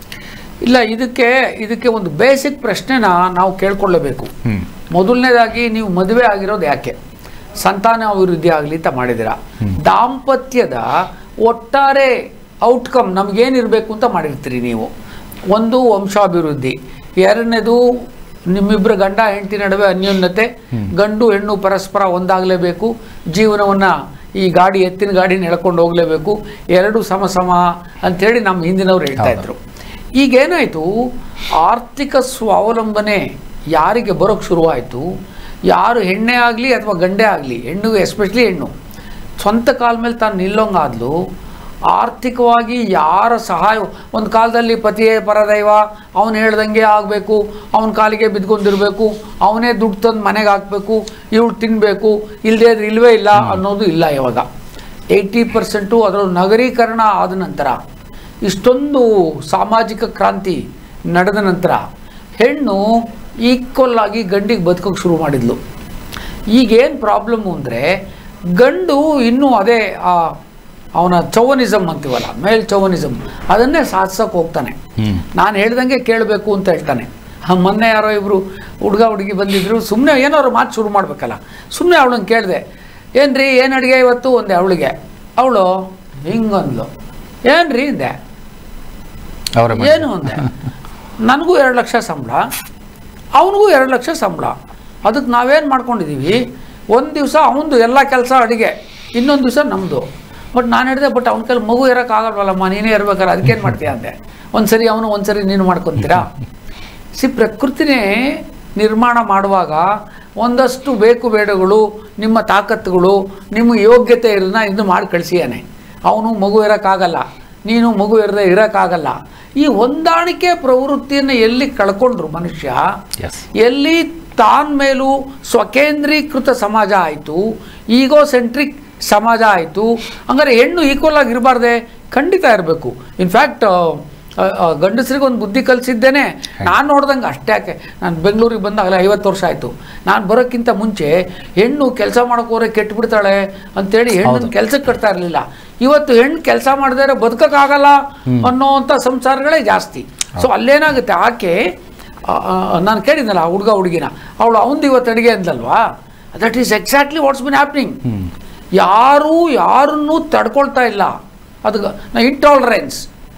Speaker 2: ಇಲ್ಲ ಇದಕ್ಕೆ ಇದಕ್ಕೆ ಒಂದು ಬೇಸಿಕ್ ಪ್ರಶ್ನೆನ ನಾವು ಕೇಳ್ಕೊಳ್ಳೇಬೇಕು
Speaker 1: ಹ್ಞೂ
Speaker 2: ಮೊದಲನೇದಾಗಿ ನೀವು ಮದುವೆ ಆಗಿರೋದು ಯಾಕೆ ಸಂತಾನ ಅಭಿವೃದ್ಧಿ ಆಗಲಿ ಅಂತ ಮಾಡಿದ್ದೀರಾ ದಾಂಪತ್ಯದ ಒಟ್ಟಾರೆ ಔಟ್ಕಮ್ ನಮಗೇನಿರಬೇಕು ಅಂತ ಮಾಡಿರ್ತೀರಿ ನೀವು ಒಂದು ವಂಶಾಭಿವೃದ್ಧಿ ಎರಡನೇದು ನಿಮ್ಮಿಬ್ಬರ ಗಂಡ ಹೆಂಡತಿ ನಡುವೆ ಅನ್ಯೋನ್ಯತೆ ಗಂಡು ಹೆಣ್ಣು ಪರಸ್ಪರ ಒಂದಾಗಲೇಬೇಕು ಜೀವನವನ್ನು ಈ ಗಾಡಿ ಎತ್ತಿನ ಗಾಡಿ ಎಳ್ಕೊಂಡು ಹೋಗಲೇಬೇಕು ಎರಡು ಸಮ ಸಮ ಅಂಥೇಳಿ ನಮ್ಮ ಹಿಂದಿನವ್ರು ಹೇಳ್ತಾ ಇದ್ರು ಈಗೇನಾಯಿತು ಆರ್ಥಿಕ ಸ್ವಾವಲಂಬನೆ ಯಾರಿಗೆ ಬರೋಕ್ಕೆ ಶುರುವಾಯಿತು ಯಾರು ಹೆಣ್ಣೆ ಆಗಲಿ ಅಥವಾ ಗಂಡೇ ಆಗಲಿ ಹೆಣ್ಣು ಎಸ್ಪೆಷಲಿ ಹೆಣ್ಣು ಸ್ವಂತ ಕಾಲ ಮೇಲೆ ತಾನು ನಿಲ್ಲೋಂಗಾದ್ಲು ಆರ್ಥಿಕವಾಗಿ ಯಾರ ಸಹಾಯ ಒಂದು ಕಾಲದಲ್ಲಿ ಪತಿಯೇ ಪರದೈವ ಅವನು ಹೇಳ್ದಂಗೆ ಆಗಬೇಕು ಅವನ ಕಾಲಿಗೆ ಬಿದ್ಕೊಂಡಿರ್ಬೇಕು ಅವನೇ ದುಡ್ಡು ತಂದು ಮನೆಗೆ ಹಾಕಬೇಕು ಇವಳು ತಿನ್ನಬೇಕು ಇಲ್ಲದೇ ಇದ್ರೆ ಇಲ್ವೇ ಇಲ್ಲ ಅನ್ನೋದು ಇಲ್ಲ ಇವಾಗ ಏಯ್ಟಿ ಪರ್ಸೆಂಟು ಅದರಲ್ಲೂ ನಗರೀಕರಣ ಆದ ನಂತರ ಇಷ್ಟೊಂದು ಸಾಮಾಜಿಕ ಕ್ರಾಂತಿ ನಡೆದ ನಂತರ ಹೆಣ್ಣು ಈಕ್ವಲ್ ಆಗಿ ಗಂಡಿಗೆ ಬದುಕೋಕೆ ಶುರು ಮಾಡಿದ್ಲು ಈಗೇನು ಪ್ರಾಬ್ಲಮ್ಮು ಅಂದರೆ ಗಂಡು ಇನ್ನೂ ಅದೇ ಆ ಅವನ ಚೌವನಿಸಮ್ ಅಂತೀವಲ್ಲ ಮೇಲ್ ಚೌವನಿಸಮ್ ಅದನ್ನೇ ಸಾಧಿಸೋಕೆ ಹೋಗ್ತಾನೆ
Speaker 1: ಹ್ಞೂ
Speaker 2: ನಾನು ಹೇಳ್ದಂಗೆ ಕೇಳಬೇಕು ಅಂತ ಹೇಳ್ತಾನೆ ಆ, ಮೊನ್ನೆ ಯಾರೋ ಇಬ್ಬರು ಹುಡುಗ ಹುಡುಗಿ ಬಂದಿದ್ರು ಸುಮ್ಮನೆ ಏನಾದ್ರು ಮಾತು ಶುರು ಮಾಡಬೇಕಲ್ಲ ಸುಮ್ಮನೆ ಅವಳನ್ನ ಕೇಳಿದೆ ಏನ್ರಿ ಏನು ಅಡುಗೆ ಇವತ್ತು ಒಂದೆ ಅವಳಿಗೆ ಅವಳು ಹಿಂಗಂದ್ಲು ಏನ್ರಿ ಅಂದೆ
Speaker 1: ಅವರ
Speaker 2: ಏನು ಅಂದೆ ನನಗೂ ಎರಡು ಲಕ್ಷ ಸಂಬಳ ಅವನಿಗೂ ಎರಡು ಲಕ್ಷ ಸಂಬಳ ಅದಕ್ಕೆ ನಾವೇನು ಮಾಡ್ಕೊಂಡಿದ್ದೀವಿ ಒಂದು ದಿವಸ ಅವನದು ಎಲ್ಲ ಕೆಲಸ ಅಡುಗೆ ಇನ್ನೊಂದು ದಿವಸ ನಮ್ಮದು ಬಟ್ ನಾನು ಹೇಳಿದೆ ಬಟ್ ಅವನ ಕೈಲಿ ಮಗು ಇರೋಕ್ಕಾಗಲ್ವಲ್ಲಮ್ಮ ನೀನೇ ಇರ್ಬೇಕಾರೆ ಅದಕ್ಕೇನು ಮಾಡ್ತೀಯ ಅಂದೆ ಒಂದು ಸರಿ ಅವನು ಒಂದು ಸರಿ ನೀನು ಮಾಡ್ಕೊತೀರಾ ಸಿ ಪ್ರಕೃತಿನೇ ನಿರ್ಮಾಣ ಮಾಡುವಾಗ ಒಂದಷ್ಟು ಬೇಕು ಬೇಡಗಳು ನಿಮ್ಮ ತಾಕತ್ತುಗಳು ನಿಮ್ಮ ಯೋಗ್ಯತೆ ಇರೋದನ್ನ ಇದು ಮಾಡಿ ಕಳಿಸಿಯಾನೆ ಅವನು ಮಗು ಇರೋಕ್ಕಾಗಲ್ಲ ನೀನು ಮಗು ಇರದೆ ಇರೋಕ್ಕಾಗಲ್ಲ ಈ ಹೊಂದಾಣಿಕೆ ಪ್ರವೃತ್ತಿಯನ್ನು ಎಲ್ಲಿ ಕಳ್ಕೊಂಡ್ರು ಮನುಷ್ಯ
Speaker 1: ಎಸ್
Speaker 2: ಎಲ್ಲಿ ತಾನ್ ಮೇಲೂ ಸ್ವಕೇಂದ್ರೀಕೃತ ಸಮಾಜ ಆಯಿತು ಈಗೋ ಸೆಂಟ್ರಿಕ್ ಸಮಾಜ ಆಯಿತು ಹಂಗಾರೆ ಹೆಣ್ಣು ಈಕ್ವಲ್ ಆಗಿ ಇರಬಾರ್ದೆ ಖಂಡಿತ ಇರಬೇಕು ಇನ್ಫ್ಯಾಕ್ಟ್ ಗಂಡಸರಿಗೆ ಒಂದು ಬುದ್ಧಿ ಕಲಿಸಿದ್ದೇನೆ ನಾನು ನೋಡ್ದಂಗೆ ಅಷ್ಟೇ ಯಾಕೆ ನಾನು ಬೆಂಗಳೂರಿಗೆ ಬಂದಾಗಲೇ ಐವತ್ತು ವರ್ಷ ಆಯಿತು ನಾನು ಬರೋಕ್ಕಿಂತ ಮುಂಚೆ ಹೆಣ್ಣು ಕೆಲಸ ಮಾಡೋಕೋರೆ ಕೆಟ್ಟು ಬಿಡ್ತಾಳೆ ಅಂತೇಳಿ ಹೆಣ್ಣನ್ನು ಕೆಲಸಕ್ಕೆ ಕಟ್ತಾ ಇರಲಿಲ್ಲ ಇವತ್ತು ಹೆಣ್ಣು ಕೆಲಸ ಮಾಡದೇ ಬದುಕೋಕ್ಕಾಗಲ್ಲ ಅನ್ನೋವಂಥ ಸಂಸಾರಗಳೇ ಜಾಸ್ತಿ ಸೊ ಅಲ್ಲೇನಾಗುತ್ತೆ ಆಕೆ ನಾನು ಕೇಳಿದ್ನಲ್ಲ ಆ ಹುಡುಗ ಹುಡುಗಿನ ಅವಳು ಅವನದು ಇವತ್ತು ಅಡುಗೆ ಅಂದಲ್ವಾ that is exactly what's been happening ಯಾರೂ ಯಾರನ್ನೂ ತಡ್ಕೊಳ್ತಾ ಇಲ್ಲ ಅದಕ್ಕೆ ಇಂಟಾಲರೆನ್ಸ್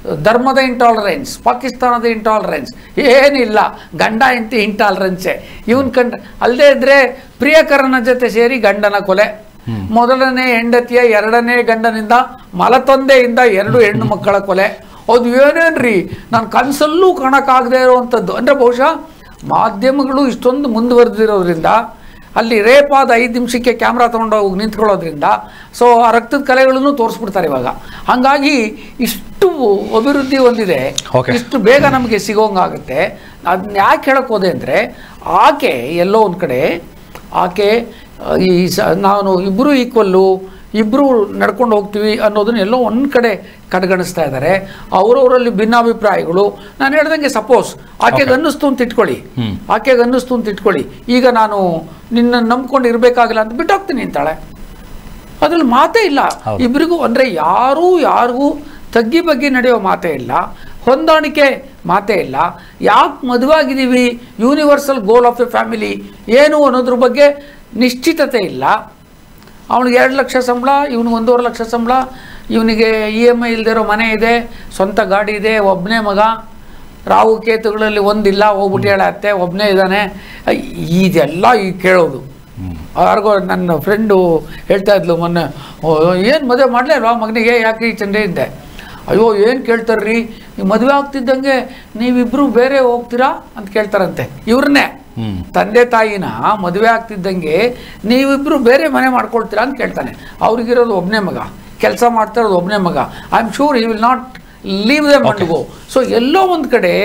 Speaker 2: ಧರ್ಮದ ಇಂಟಾಲರೆನ್ಸ್ ಪಾಕಿಸ್ತಾನದ ಇಂಟಾಲರೆನ್ಸ್ ಏನಿಲ್ಲ ಗಂಡ ಹೆಂಡತಿ ಇಂಟಾಲರೆನ್ಸೆ ಇವನ್ ಕಂಡ ಅಲ್ಲದೆ ಇದ್ರೆ ಪ್ರಿಯಕರನ ಜೊತೆ ಸೇರಿ ಗಂಡನ ಕೊಲೆ ಮೊದಲನೇ ಹೆಂಡತಿಯ ಎರಡನೇ ಗಂಡನಿಂದ ಮಲತೊಂದೆಯಿಂದ ಎರಡು ಹೆಣ್ಣು ಮಕ್ಕಳ ಕೊಲೆ ಅದು ಏನೇನ್ರಿ ನಾನು ಕನಸಲ್ಲೂ ಕಾಣಕ್ಕಾಗದೇ ಇರುವಂಥದ್ದು ಅಂದರೆ ಬಹುಶಃ ಮಾಧ್ಯಮಗಳು ಇಷ್ಟೊಂದು ಮುಂದುವರೆದಿರೋದ್ರಿಂದ ಅಲ್ಲಿ ರೇಪ್ ಆದ ಐದು ನಿಮಿಷಕ್ಕೆ ಕ್ಯಾಮ್ರಾ ತೊಗೊಂಡೋಗಿ ನಿಂತ್ಕೊಳ್ಳೋದ್ರಿಂದ ಸೊ ಆ ರಕ್ತದ ಕಲೆಗಳನ್ನು ತೋರಿಸ್ಬಿಡ್ತಾರೆ ಇವಾಗ ಹಾಗಾಗಿ ಇಷ್ಟು ಅಭಿವೃದ್ಧಿ ಹೊಂದಿದೆ
Speaker 1: Okay.
Speaker 2: ಇಷ್ಟು ಬೇಗ ನಮಗೆ ಸಿಗೋಂಗಾಗುತ್ತೆ ಅದನ್ನ ಯಾಕೆ ಹೇಳಕ್ಕೆ ಹೋದೆ ಅಂದರೆ ಆಕೆ ಎಲ್ಲೋ ಒಂದು ಕಡೆ ಆಕೆ ಆ, ಈ ಸ ನಾನು ಇಬ್ಬರು ಈಕ್ವಲ್ಲು ಇಬ್ಬರು ನಡ್ಕೊಂಡು ಹೋಗ್ತೀವಿ ಅನ್ನೋದನ್ನ ಎಲ್ಲೋ ಒಂದು ಕಡೆ ಕಡೆಗಣಿಸ್ತಾ ಇದ್ದಾರೆ ಅವರವರಲ್ಲಿ ಭಿನ್ನಾಭಿಪ್ರಾಯಗಳು ನಾನು ಹೇಳ್ದಂಗೆ ಸಪೋಸ್ ಆಕೆಗೆ ಅನ್ನಿಸ್ತು ಅಂತ ಇಟ್ಕೊಳ್ಳಿ ಆಕೆಗೆ ಅನ್ನಿಸ್ತು ಅಂತ ಇಟ್ಕೊಳ್ಳಿ ಈಗ ನಾನು ನಿನ್ನ ನಂಬ್ಕೊಂಡು ಇರಬೇಕಾಗಿಲ್ಲ ಅಂತ ಬಿಟ್ಟೋಗ್ತೀನಿ ಅಂತಾಳೆ ಅದ್ರಲ್ಲಿ ಮಾತೇ ಇಲ್ಲ
Speaker 1: ಹೌದು.
Speaker 2: ಇಬ್ಬರಿಗೂ ಅಂದರೆ ಯಾರೂ ಯಾರಿಗೂ ತಗ್ಗಿ ಬಗ್ಗಿ ನಡೆಯೋ ಮಾತೇ ಇಲ್ಲ ಹೊಂದಾಣಿಕೆ ಮಾತೇ ಇಲ್ಲ ಯಾಕೆ ಮದುವಾಗಿದ್ದೀವಿ universal goal of a family ಏನು ಅನ್ನೋದ್ರ ಬಗ್ಗೆ ನಿಶ್ಚಿತತೆ ಇಲ್ಲ ಅವನಿಗೆ ಎರಡು ಲಕ್ಷ ಸಂಬಳ ಇವನಿಗೆ ಒಂದೂವರೆ ಲಕ್ಷ ಸಂಬಳ ಇವನಿಗೆ ಇ ಎಮ್ ಐ ಇಲ್ದಿರೋ ಮನೆ ಇದೆ ಸ್ವಂತ ಗಾಡಿ ಇದೆ ಒಬ್ಬನೇ ಮಗ ರಾಹು ಕೇತುಗಳಲ್ಲಿ ಒಂದಿಲ್ಲ ಹೋಗ್ಬಿಟ್ಟು ಹೇಳತ್ತೆ ಒಬ್ಬನೇ ಇದ್ದಾನೆ ಇದೆಲ್ಲ ಈಗ ಕೇಳೋದು ಯಾರಿಗೋ ನನ್ನ ಫ್ರೆಂಡು ಹೇಳ್ತಾ ಇದ್ಲು ಮೊನ್ನೆ ಏನು ಮದುವೆ ಮಾಡಲೇ ಅಲ್ವಾ ಮಗನಿಗೆ ಯಾಕೆ ಈ ಚಂಡೆ ಇದ್ದೆ ಅಯ್ಯೋ ಏನು ಕೇಳ್ತಾರ್ರಿ ಈ ಮದುವೆ ಆಗ್ತಿದ್ದಂಗೆ ನೀವಿಬ್ಬರು ಬೇರೆ ಹೋಗ್ತೀರಾ ಅಂತ ಕೇಳ್ತಾರಂತೆ ಇವ್ರನ್ನೇ
Speaker 1: ಹ್ಮ್.
Speaker 2: ತಂದೆ ತಾಯಿನ ಮದುವೆ ಆಗ್ತಿದ್ದಂಗೆ ನೀವಿಬ್ಬರು ಬೇರೆ ಮನೆ ಮಾಡ್ಕೊಳ್ತೀರಾ ಅಂತ ಕೇಳ್ತಾನೆ ಅವ್ರಿಗಿರೋದು ಒಬ್ಬನೇ ಮಗ ಕೆಲಸ ಮಾಡ್ತಾ ಇರೋದು ಒಬ್ಬನೇ ಮಗ I am sure he will not leave them and go so ಎಲ್ಲೋ ಒಂದು ಕಡೆ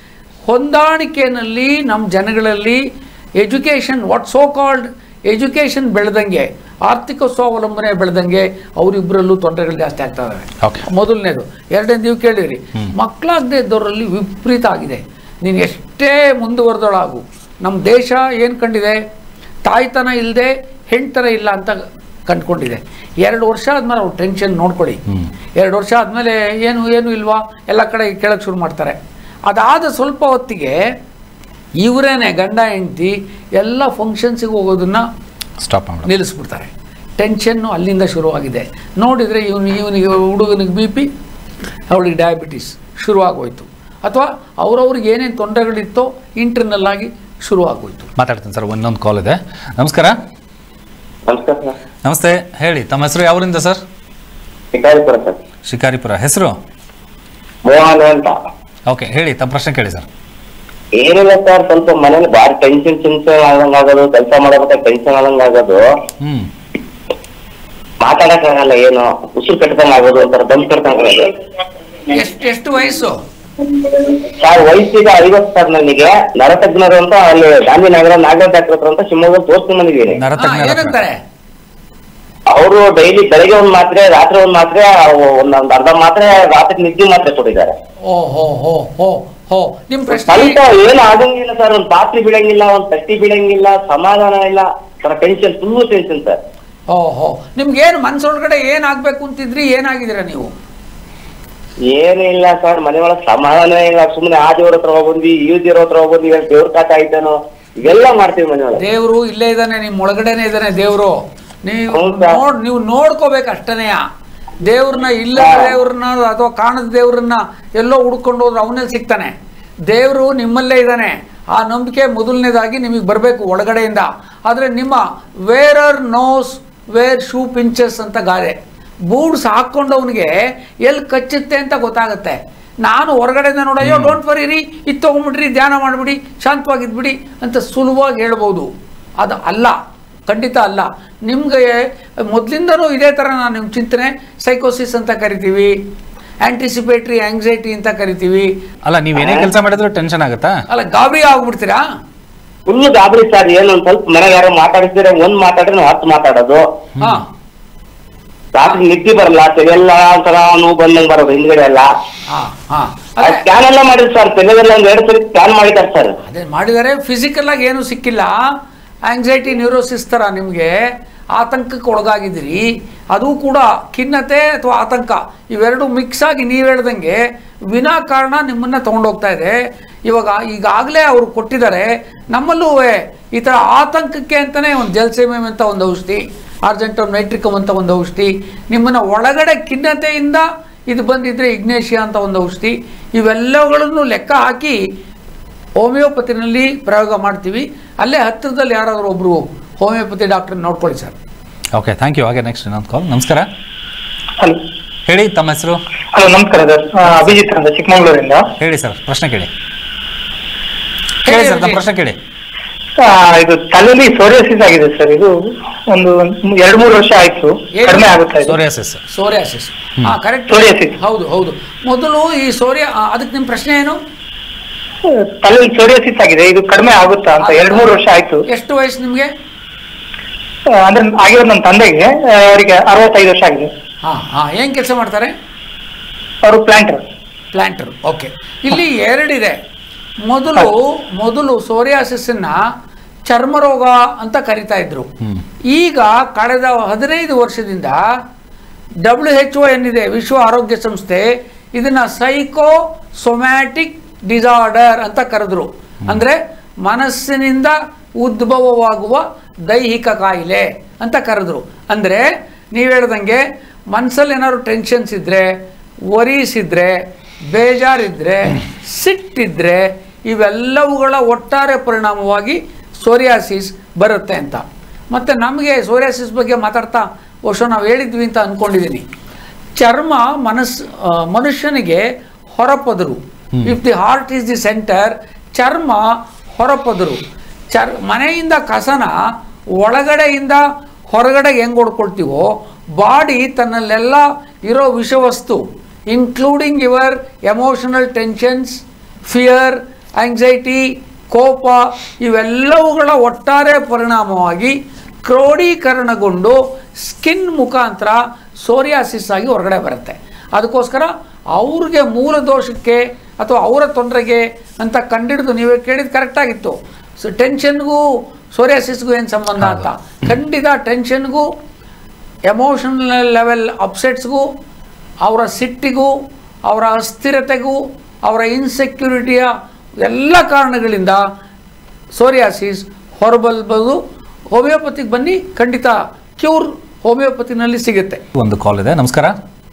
Speaker 2: ಹೊಂದಾಣಿಕೆಯಲ್ಲಿ ನಮ್ಮ ಜನಗಳಲ್ಲಿ education what so called education ಬೆಳೆದಂಗೆ ಆರ್ಥಿಕ ಸ್ವಾವಲಂಬನೆ ಬೆಳೆದಂಗೆ ಅವರಿಬ್ಬರಲ್ಲೂ ತೊಂದರೆಗಳು ಜಾಸ್ತಿ ಆಗ್ತಾ ಇದ್ದಾವೆ
Speaker 1: Okay.
Speaker 2: ಮೊದಲನೇದು ಎರಡನೇ ನೀವು ಕೇಳಿರಿ ಮಕ್ಕಳಾಗದೇ ಇದ್ದವರಲ್ಲಿ ವಿಪರೀತ ಆಗಿದೆ ನೀನು ಎಷ್ಟೇ ಮುಂದುವರೆದೊಳಾಗು ನಮ್ಮ ದೇಶ ಏನು ಕಂಡಿದೆ ತಾಯ್ತನ ಇಲ್ಲದೆ ಹೆಣ್ತನ ಇಲ್ಲ ಅಂತ ಕಂಡ್ಕೊಂಡಿದೆ ಎರಡು ವರ್ಷ ಆದಮೇಲೆ ಅವ್ರು ಟೆನ್ಷನ್ ನೋಡ್ಕೊಳ್ಳಿ ಎರಡು ವರ್ಷ ಆದಮೇಲೆ ಏನು ಏನು ಇಲ್ವಾ ಎಲ್ಲ ಕಡೆ ಕೇಳಕ್ಕೆ ಶುರು ಮಾಡ್ತಾರೆ ಅದಾದ ಸ್ವಲ್ಪ ಹೊತ್ತಿಗೆ ಇವರೇನೆ ಗಂಡ ಹೆಂಡತಿ ಎಲ್ಲ ಫಂಕ್ಷನ್ಸಿಗೆ ಹೋಗೋದನ್ನ
Speaker 1: ಸ್ಟಾಪ್ ಮಾಡಿ
Speaker 2: ನಿಲ್ಲಿಸ್ಬಿಡ್ತಾರೆ ಟೆನ್ಷನ್ನು ಅಲ್ಲಿಂದ ಶುರುವಾಗಿದೆ ನೋಡಿದರೆ ಇವನು ಇವನಿಗೆ ಹುಡುಗನಿಗೆ ಬಿ ಪಿ ಅವಳಿಗೆ ಡಯಾಬಿಟಿಸ್ ಶುರುವಾಗೋಯ್ತು ಅಥವಾ ಅವ್ರವ್ರಿಗೆ ಏನೇನು ತೊಂದರೆಗಳಿತ್ತೋ ಇಂಟರ್ನಲ್ ಆಗಿ ಶುರುವಾಗೋಯ್ತು
Speaker 1: ಮಾತಾಡ್ತೀನಿ ಸರ್ ಒಂದೊಂದು ಕಾಲ್ ಇದೆ ನಮಸ್ಕಾರ
Speaker 3: ನಮಸ್ಕಾರ ಸರ್
Speaker 1: ನಮಸ್ತೆ ಹೇಳಿ ತಮ್ಮ ಹೆಸರು ಯಾವರಿಂದ ಸರ್
Speaker 3: ಶಿಕಾರಿಪುರ ಸರ್
Speaker 1: ಶಿಕಾರಿಪುರ ಹೆಸರು
Speaker 3: ಮೋಹನ್ ಅಂತ
Speaker 1: ಓಕೆ ಹೇಳಿ ತಮ್ಮ ಪ್ರಶ್ನೆ ಕೇಳಿ ಸರ್
Speaker 3: ಏನಿಲ್ಲ ಸರ್ ಸ್ವಲ್ಪ ಮನೇಲಿ ಬಾರಿ ಟೆನ್ಷನ್ ಟೆನ್ಷನ್ ಆದಂಗ್ ಆಗೋದು ಕೆಲಸ ಮಾಡಬೇಕಾದ್ರೆ ಟೆನ್ಷನ್ ಆದಂಗ್ ಆಗೋದು
Speaker 1: ಹ್ಞೂ
Speaker 3: ಮಾತಾಡಕ್ಕಾಗಲ್ಲ ಏನು ಉಸಿರು ಕಟ್ಟದಂಗ್ ಆಗೋದು ಒಂಥರ ದಮ್ ಕಟ್ಟದಂಗ್ ಆಗೋದು
Speaker 2: ಎಷ್ಟು ಎಷ್ಟು ವಯಸ್ಸು
Speaker 3: ಸರ್ ವಯಸ್ಸಿಗೆ ಐವತ್ತು ಸರ್ ನನಗೆ ನರತಜ್ಞರು ಅಂತ ಅಲ್ಲಿ ಗಾಂಧಿನಗರ ನಾಗರಾಜ್ ಡಾಕ್ಟರ್ ಹತ್ರ ಅಂತ ಶಿವಮೊಗ್ಗ ತೋರಿಸ್ಕೊಂಡು ಬಂದಿದ್ದೀನಿ
Speaker 2: ಹಾ,
Speaker 1: ನರತಜ್ಞರ ಹತ್ರ.
Speaker 2: ಏನಂತಾರೆ
Speaker 3: ಅವರು ಡೈಲಿ ಬೆಳಗ್ಗೆ ಒಂದ್ ಮಾತ್ರೆ ರಾತ್ರಿ ಒಂದ್ ಮಾತ್ರೆ ಒಂದೊಂದ್ ಅರ್ಧ ಮಾತ್ರೆ ರಾತ್ರಿ ನಿದ್ದೆ ಮಾತ್ರೆ ಕೊಟ್ಟಿದ್ದಾರೆ
Speaker 2: ಓ ಹೋ ಹೋ ಹೋ ಹೋ ನಿಮ್ಮ ಪ್ರಶ್ನೆ
Speaker 3: ಸ್ವಲ್ಪ ಏನು ಆಗಂಗಿಲ್ಲ ಸರ್ ಒಂದ್ ಪಾತ್ರೆ ಬೀಳಂಗಿಲ್ಲ ಒಂದ್ ತಟ್ಟಿ ಬೀಳಂಗಿಲ್ಲ ಸಮಾಧಾನ ಇಲ್ಲ sir tension full tension sir
Speaker 2: ಓ ಹೋ ನಿಮ್ಗೇನು ಮನ್ಸೊಳಗಡೆ ಏನಾಗಬೇಕು ಅಂತಿದ್ರಿ ಏನಾಗಿದ್ದೀರಾ ನೀವು
Speaker 3: ಏನು ಇಲ್ಲ ಸರ್ ಮನೆ ಒಳಗ್ ಸಮಾಧಾನ ಇಲ್ಲ ಸುಮ್ಮನೆ ಆ ದೇವ್ರ ಹತ್ರ ಹೋಗ್ಬಂದ್ವಿ ಈ ದೇವ್ರ ಹತ್ರ ಹೋಗ್ಬಂದ್ವಿ ಇವಾಗ ದೇವ್ರ ಕಾಟ ಆಯ್ತಾನೋ ಇವೆಲ್ಲ ಮಾಡ್ತೀವಿ ಮನೆ ಒಳಗೆ
Speaker 2: ದೇವರು ಇಲ್ಲೇ ಇದ್ದಾನೆ ನಿಮ್ಮ ಒಳಗಡೆನೆ ಇದ್ದಾನೆ ದೇವರು ನೀವು
Speaker 3: ಹೌದಾ?
Speaker 2: ನೋಡ್ ನೀವು ನೋಡ್ಕೋಬೇಕು ಅಷ್ಟನೇಯ ದೇವ್ರನ್ನ ಇಲ್ಲ ದೇವ್ರನ್ನ ಅಥವಾ ಕಾಣದ ದೇವ್ರನ್ನ ಎಲ್ಲೋ ಹುಡ್ಕೊಂಡು ಹೋದ್ರೆ ಅವನಲ್ಲಿ ಸಿಗ್ತಾನೆ ದೇವರು ನಿಮ್ಮಲ್ಲೇ ಇದ್ದಾನೆ ಆ ನಂಬಿಕೆ ಮೊದಲನೇದಾಗಿ ನಿಮಗೆ ಬರಬೇಕು ಒಳಗಡೆಯಿಂದ ಆದರೆ ನಿಮ್ಮ wearer knows where shoe pinches ಅಂತ ಗಾದೆ ಬೂಟ್ಸ್ ಹಾಕ್ಕೊಂಡವನಿಗೆ ಎಲ್ಲಿ ಕಚ್ಚುತ್ತೆ ಅಂತ ಗೊತ್ತಾಗುತ್ತೆ ನಾನು ಹೊರಗಡೆಯಿಂದ ನೋಡಿ ಅಯ್ಯೋ ಡೋಂಟ್ ವರಿರಿ ಇದು ತೊಗೊಂಬಿಡ್ರಿ ಧ್ಯಾನ ಮಾಡಿಬಿಡಿ ಶಾಂತವಾಗಿದ್ಬಿಡಿ ಅಂತ ಸುಲಭವಾಗಿ ಹೇಳ್ಬೋದು ಅದು ಅಲ್ಲ ಖಂಡಿತ ಅಲ್ಲ ನಿಮಗೆ ಮೊದಲಿಂದನೂ ಇದೇ ಥರ ನಾನು ನಿಮ್ಮ ಚಿಂತನೆ ಸೈಕೋಸಿಸ್ ಅಂತ ಕರಿತೀವಿ ಆಂಟಿಸಿಪೇಟ್ರಿ ಆಂಗ್ಸೈಟಿ ಅಂತ ಕರಿತೀವಿ
Speaker 1: ಅಲ್ಲ ನೀವು ಏನೇ ಕೆಲಸ ಮಾಡಿದ್ರು ಟೆನ್ಷನ್ ಆಗುತ್ತಾ
Speaker 2: ಅಲ್ಲ ಗಾಬರಿ ಆಗ್ಬಿಡ್ತೀರಾ
Speaker 3: ಫುಲ್ ಗಾಬರಿ ಸರ್ ಏನು ಒಂದ್ ಸ್ವಲ್ಪ ಮನೆಗೆ ಯಾರೋ ಮಾತಾಡಿಸಿದ್ರೆ ಒಂದ್ ಮಾತಾಡಿದ್ರೆ ನಾವು ಹತ್ತು ಮಾತಾಡೋದು
Speaker 2: ಹಾಂ
Speaker 3: ರಾತ್ರಿ ನಿದ್ದೆ ಬರಲ್ಲ ತಲೆಲ್ಲ ಒಂಥರ ನೋವು ಬಂದಂಗ್ ಬರೋದು ಹಿಂದ್ಗಡೆ ಎಲ್ಲ
Speaker 2: ಹಾಂ ಹಾಂ ಅದೇ
Speaker 3: ಸ್ಕ್ಯಾನ್ ಎಲ್ಲ ಮಾಡಿದ್ ಸರ್ ತಲೆಗೆಲ್ಲ ಒಂದ್ ಎರಡು ಸರಿ ಸ್ಕ್ಯಾನ್ ಮಾಡಿದ್ದಾರೆ ಸರ್
Speaker 2: ಅದೇ ಮಾಡಿದರೆ ಫಿಸಿಕಲ್ ಆಗಿ ಏನೂ ಸಿಕ್ಕಿಲ್ಲ ಆಂಗ್ಸೈಟಿ ನ್ಯೂರೋಸಿಸ್ ಥರ ನಿಮಗೆ ಆತಂಕಕ್ಕೆ ಒಳಗಾಗಿದ್ದೀರಿ ಅದು ಕೂಡ ಖಿನ್ನತೆ ಅಥವಾ ಆತಂಕ ಇವೆರಡು ಮಿಕ್ಸ್ ಆಗಿ ನೀವು ಹೇಳ್ದಂಗೆ ವಿನಾಕಾರಣ ನಿಮ್ಮನ್ನು ತೊಗೊಂಡೋಗ್ತಾ ಇದೆ ಇವಾಗ ಈಗಾಗಲೇ ಅವರು ಕೊಟ್ಟಿದ್ದಾರೆ ನಮ್ಮಲ್ಲೂ ಈ ಥರ ಆತಂಕಕ್ಕೆ ಅಂತಲೇ ಒಂದು ಜಲ್ಸೆಮೆಮ್ ಅಂತ ಒಂದು ಔಷಧಿ ಆರ್ಜೆಂಟೋ ನೈಟ್ರಿಕಮ್ ಅಂತ ಒಂದು ಔಷಧಿ ನಿಮ್ಮನ್ನು ಒಳಗಡೆ ಖಿನ್ನತೆಯಿಂದ ಇದು ಬಂದಿದ್ರೆ ಇಗ್ನೇಷಿಯಾ ಅಂತ ಒಂದು ಔಷಧಿ ಇವೆಲ್ಲವುಗಳನ್ನು ಲೆಕ್ಕ ಹಾಕಿ ಹೋಮಿಯೋಪತಿನಲ್ಲಿ ಪ್ರಯೋಗ ಮಾಡ್ತೀವಿ ಅಲ್ಲೇ ಹತ್ತಿರದಲ್ಲಿ ಯಾರಾದರೂ ಒಬ್ಬರು ಹೋಮಿಯೋಪತಿ ಡಾಕ್ಟರ್ ನೋಡ್ಕೊಳ್ಳಿ ಸರ್
Speaker 1: ಓಕೆ ಥ್ಯಾಂಕ್ ಯು ಹಾಗೆ ನೆಕ್ಸ್ಟ್ ಇನ್ನೊಂದು ಕಾಲ್ ನಮಸ್ಕಾರ
Speaker 5: ಹಲೋ
Speaker 1: ಹೇಳಿ ತಮ್ಮ ಹೆಸರು
Speaker 5: ಹಲೋ ನಮಸ್ಕಾರ ಸರ್ ಆ, ಅಭಿಜಿತ್ ಅಂತ ಚಿಕ್ಕಮಗಳೂರಿಂದ
Speaker 1: ಹೇಳಿ ಸರ್ ಪ್ರಶ್ನೆ ಕೇಳಿ ಕೇಳಿ ಸರ್ ತಮ್ಮ ಪ್ರಶ್ನೆ ಕೇಳಿ
Speaker 5: ಆ, ಇದು ತಲೆಯಲ್ಲಿ ಸೋರಿಯಾಸಿಸ್ ಆಗಿದೆ ಸರ್ ಇದು ಒಂದು ಎರಡು ಮೂರು ವರ್ಷ ಆಯ್ತು
Speaker 2: ಏನು?
Speaker 5: ಕಡಿಮೆ ಆಗುತ್ತಾ ಇದೆ
Speaker 1: ಸೋರಿಯಾಸಿಸ್
Speaker 2: ಸೋರಿಯಾಸಿಸ್ ಹಾ ಕರೆಕ್ಟ್
Speaker 5: Psoriasis.
Speaker 2: ಹೌದು ಹೌದು ಮೊದಲು ಈ ಸೋರಿಯಾ ಆ, ಅದಕ್ಕೆ ನಿಮ್ಮ ಪ್ರಶ್ನೆ ಏನು
Speaker 5: ತಲೆಯಲ್ಲಿ ಸೋರಿಯಾಸಿಸ್ ಆಗಿದೆ ಇದು ಕಡಿಮೆ ಆಗುತ್ತಾ ಅಂತ ಎರಡು ಮೂರು ವರ್ಷ ಆಯ್ತು
Speaker 2: ಎಷ್ಟು ವಯಸ್ಸು ನಿಮಗೆ
Speaker 5: ಆ, ಅಂದ್ರೆ ಆಗಿರೋದು ನನ್ನ ತಂದೆಗೆ ಆ, ಅವರಿಗೆ ಅರವತ್ತೈದು ವರ್ಷ ಆಗಿದೆ
Speaker 2: ಹಾಂ ಹಾಂ ಏನು ಕೆಲಸ ಮಾಡ್ತಾರೆ
Speaker 5: ಅವರು ಪ್ಲಾಂಟರ್
Speaker 2: ಪ್ಲಾಂಟರ್ ಓಕೆ ಇಲ್ಲಿ ಎರಡಿದೆ ಮೊದಲು ಮೊದಲು ಸೋರಿಯಾಸಿಸ್ನ ಚರ್ಮರೋಗ ಅಂತ ಕರಿತಾ ಇದ್ರು
Speaker 1: ಹ್ಮ್.
Speaker 2: ಈಗ ಕಳೆದ ಹದಿನೈದು ವರ್ಷದಿಂದ ಡಬ್ಲ್ಯೂ ಎಚ್ ಒ ಏನಿದೆ ವಿಶ್ವ ಆರೋಗ್ಯ ಸಂಸ್ಥೆ ಇದನ್ನ ಸೈಕೋ ಸೊಮ್ಯಾಟಿಕ್ ಡಿಸಾರ್ಡರ್ ಅಂತ ಕರೆದ್ರು ಅಂದ್ರೆ ಮನಸ್ಸಿನಿಂದ ಉದ್ಭವವಾಗುವ ದೈಹಿಕ ಕಾಯಿಲೆ ಅಂತ ಕರೆದ್ರು ಅಂದ್ರೆ ನೀವು ಹೇಳ್ದಂಗೆ ಮನಸ್ಸಲ್ಲಿ ಏನಾದ್ರು ಟೆನ್ಷನ್ಸ್ ಇದ್ರೆ ವರೀಸ್ ಇದ್ರೆ ಬೇಜಾರಿದ್ರೆ ಸಿಟ್ಟಿದ್ರೆ ಇವೆಲ್ಲವುಗಳ ಒಟ್ಟಾರೆ ಪರಿಣಾಮವಾಗಿ ಸೋರಿಯಾಸಿಸ್ ಬರುತ್ತೆ ಅಂತ ಮತ್ತು ನಮಗೆ ಸೋರಿಯಾಸಿಸ್ ಬಗ್ಗೆ ಮಾತಾಡ್ತಾ ಬಹುಶಃ ನಾವು ಹೇಳಿದ್ವಿ ಅಂತ ಅಂದ್ಕೊಂಡಿದ್ದೀನಿ ಚರ್ಮ ಮನಸ್ ಆ, ಮನುಷ್ಯನಿಗೆ ಹೊರಪದರು if the heart is the centre ಚರ್ಮ ಹೊರಪದರು ಚರ್ ಮನೆಯಿಂದ ಕಸನ ಒಳಗಡೆಯಿಂದ ಹೊರಗಡೆ ಹೆಂಗೆ ಹೊಡ್ಕೊಳ್ತೀವೋ ಬಾಡಿ ತನ್ನಲ್ಲೆಲ್ಲ ಇರೋ ವಿಷವಸ್ತು including your emotional tensions fear anxiety ಕೋಪ ಇವೆಲ್ಲವುಗಳ ಒಟ್ಟಾರೆ ಪರಿಣಾಮವಾಗಿ ಕ್ರೋಢೀಕರಣಗೊಂಡು ಸ್ಕಿನ್ ಮುಖಾಂತರ ಸೋರಿಯಾಸಿಸ್ ಆಗಿ ಹೊರಗಡೆ ಬರುತ್ತೆ ಅದಕ್ಕೋಸ್ಕರ ಅವ್ರಿಗೆ ಮೂಲ ದೋಷಕ್ಕೆ ಅಥವಾ ಅವರ ತೊಂದರೆಗೆ ಅಂತ ಕಂಡಿಡಿದು ನೀವೇ ಕೇಳಿದ್ದು ಕರೆಕ್ಟಾಗಿತ್ತು ಸೊ ಟೆನ್ಷನ್ಗೂ ಸೋರಿಯಾಸಿಸ್ಗೂ ಏನು ಸಂಬಂಧ ಅಂತ ಖಂಡಿತ ಟೆನ್ಷನ್ಗೂ ಎಮೋಷನಲ್ ಲೆವೆಲ್ ಅಪ್ಸೆಟ್ಸ್ಗೂ ಅವರ ಸಿಟ್ಟಿಗೂ ಅವರ ಅಸ್ಥಿರತೆಗೂ ಅವರ ಇನ್ಸೆಕ್ಯೂರಿಟಿಯ ಎಲ್ಲ ಕಾರಣಗಳಿಂದ ಸೋರಿಯಾಸಿಸ್ ಹೊರಬಲ್ಬೋದು ಹೋಮಿಯೋಪತಿಗೆ ಬನ್ನಿ ಖಂಡಿತ ಕ್ಯೂರ್ ಹೋಮಿಯೋಪತಿನಲ್ಲಿ ಸಿಗುತ್ತೆ
Speaker 1: ಒಂದು ಕಾಲ್ ಇದೆ ನಮಸ್ಕಾರ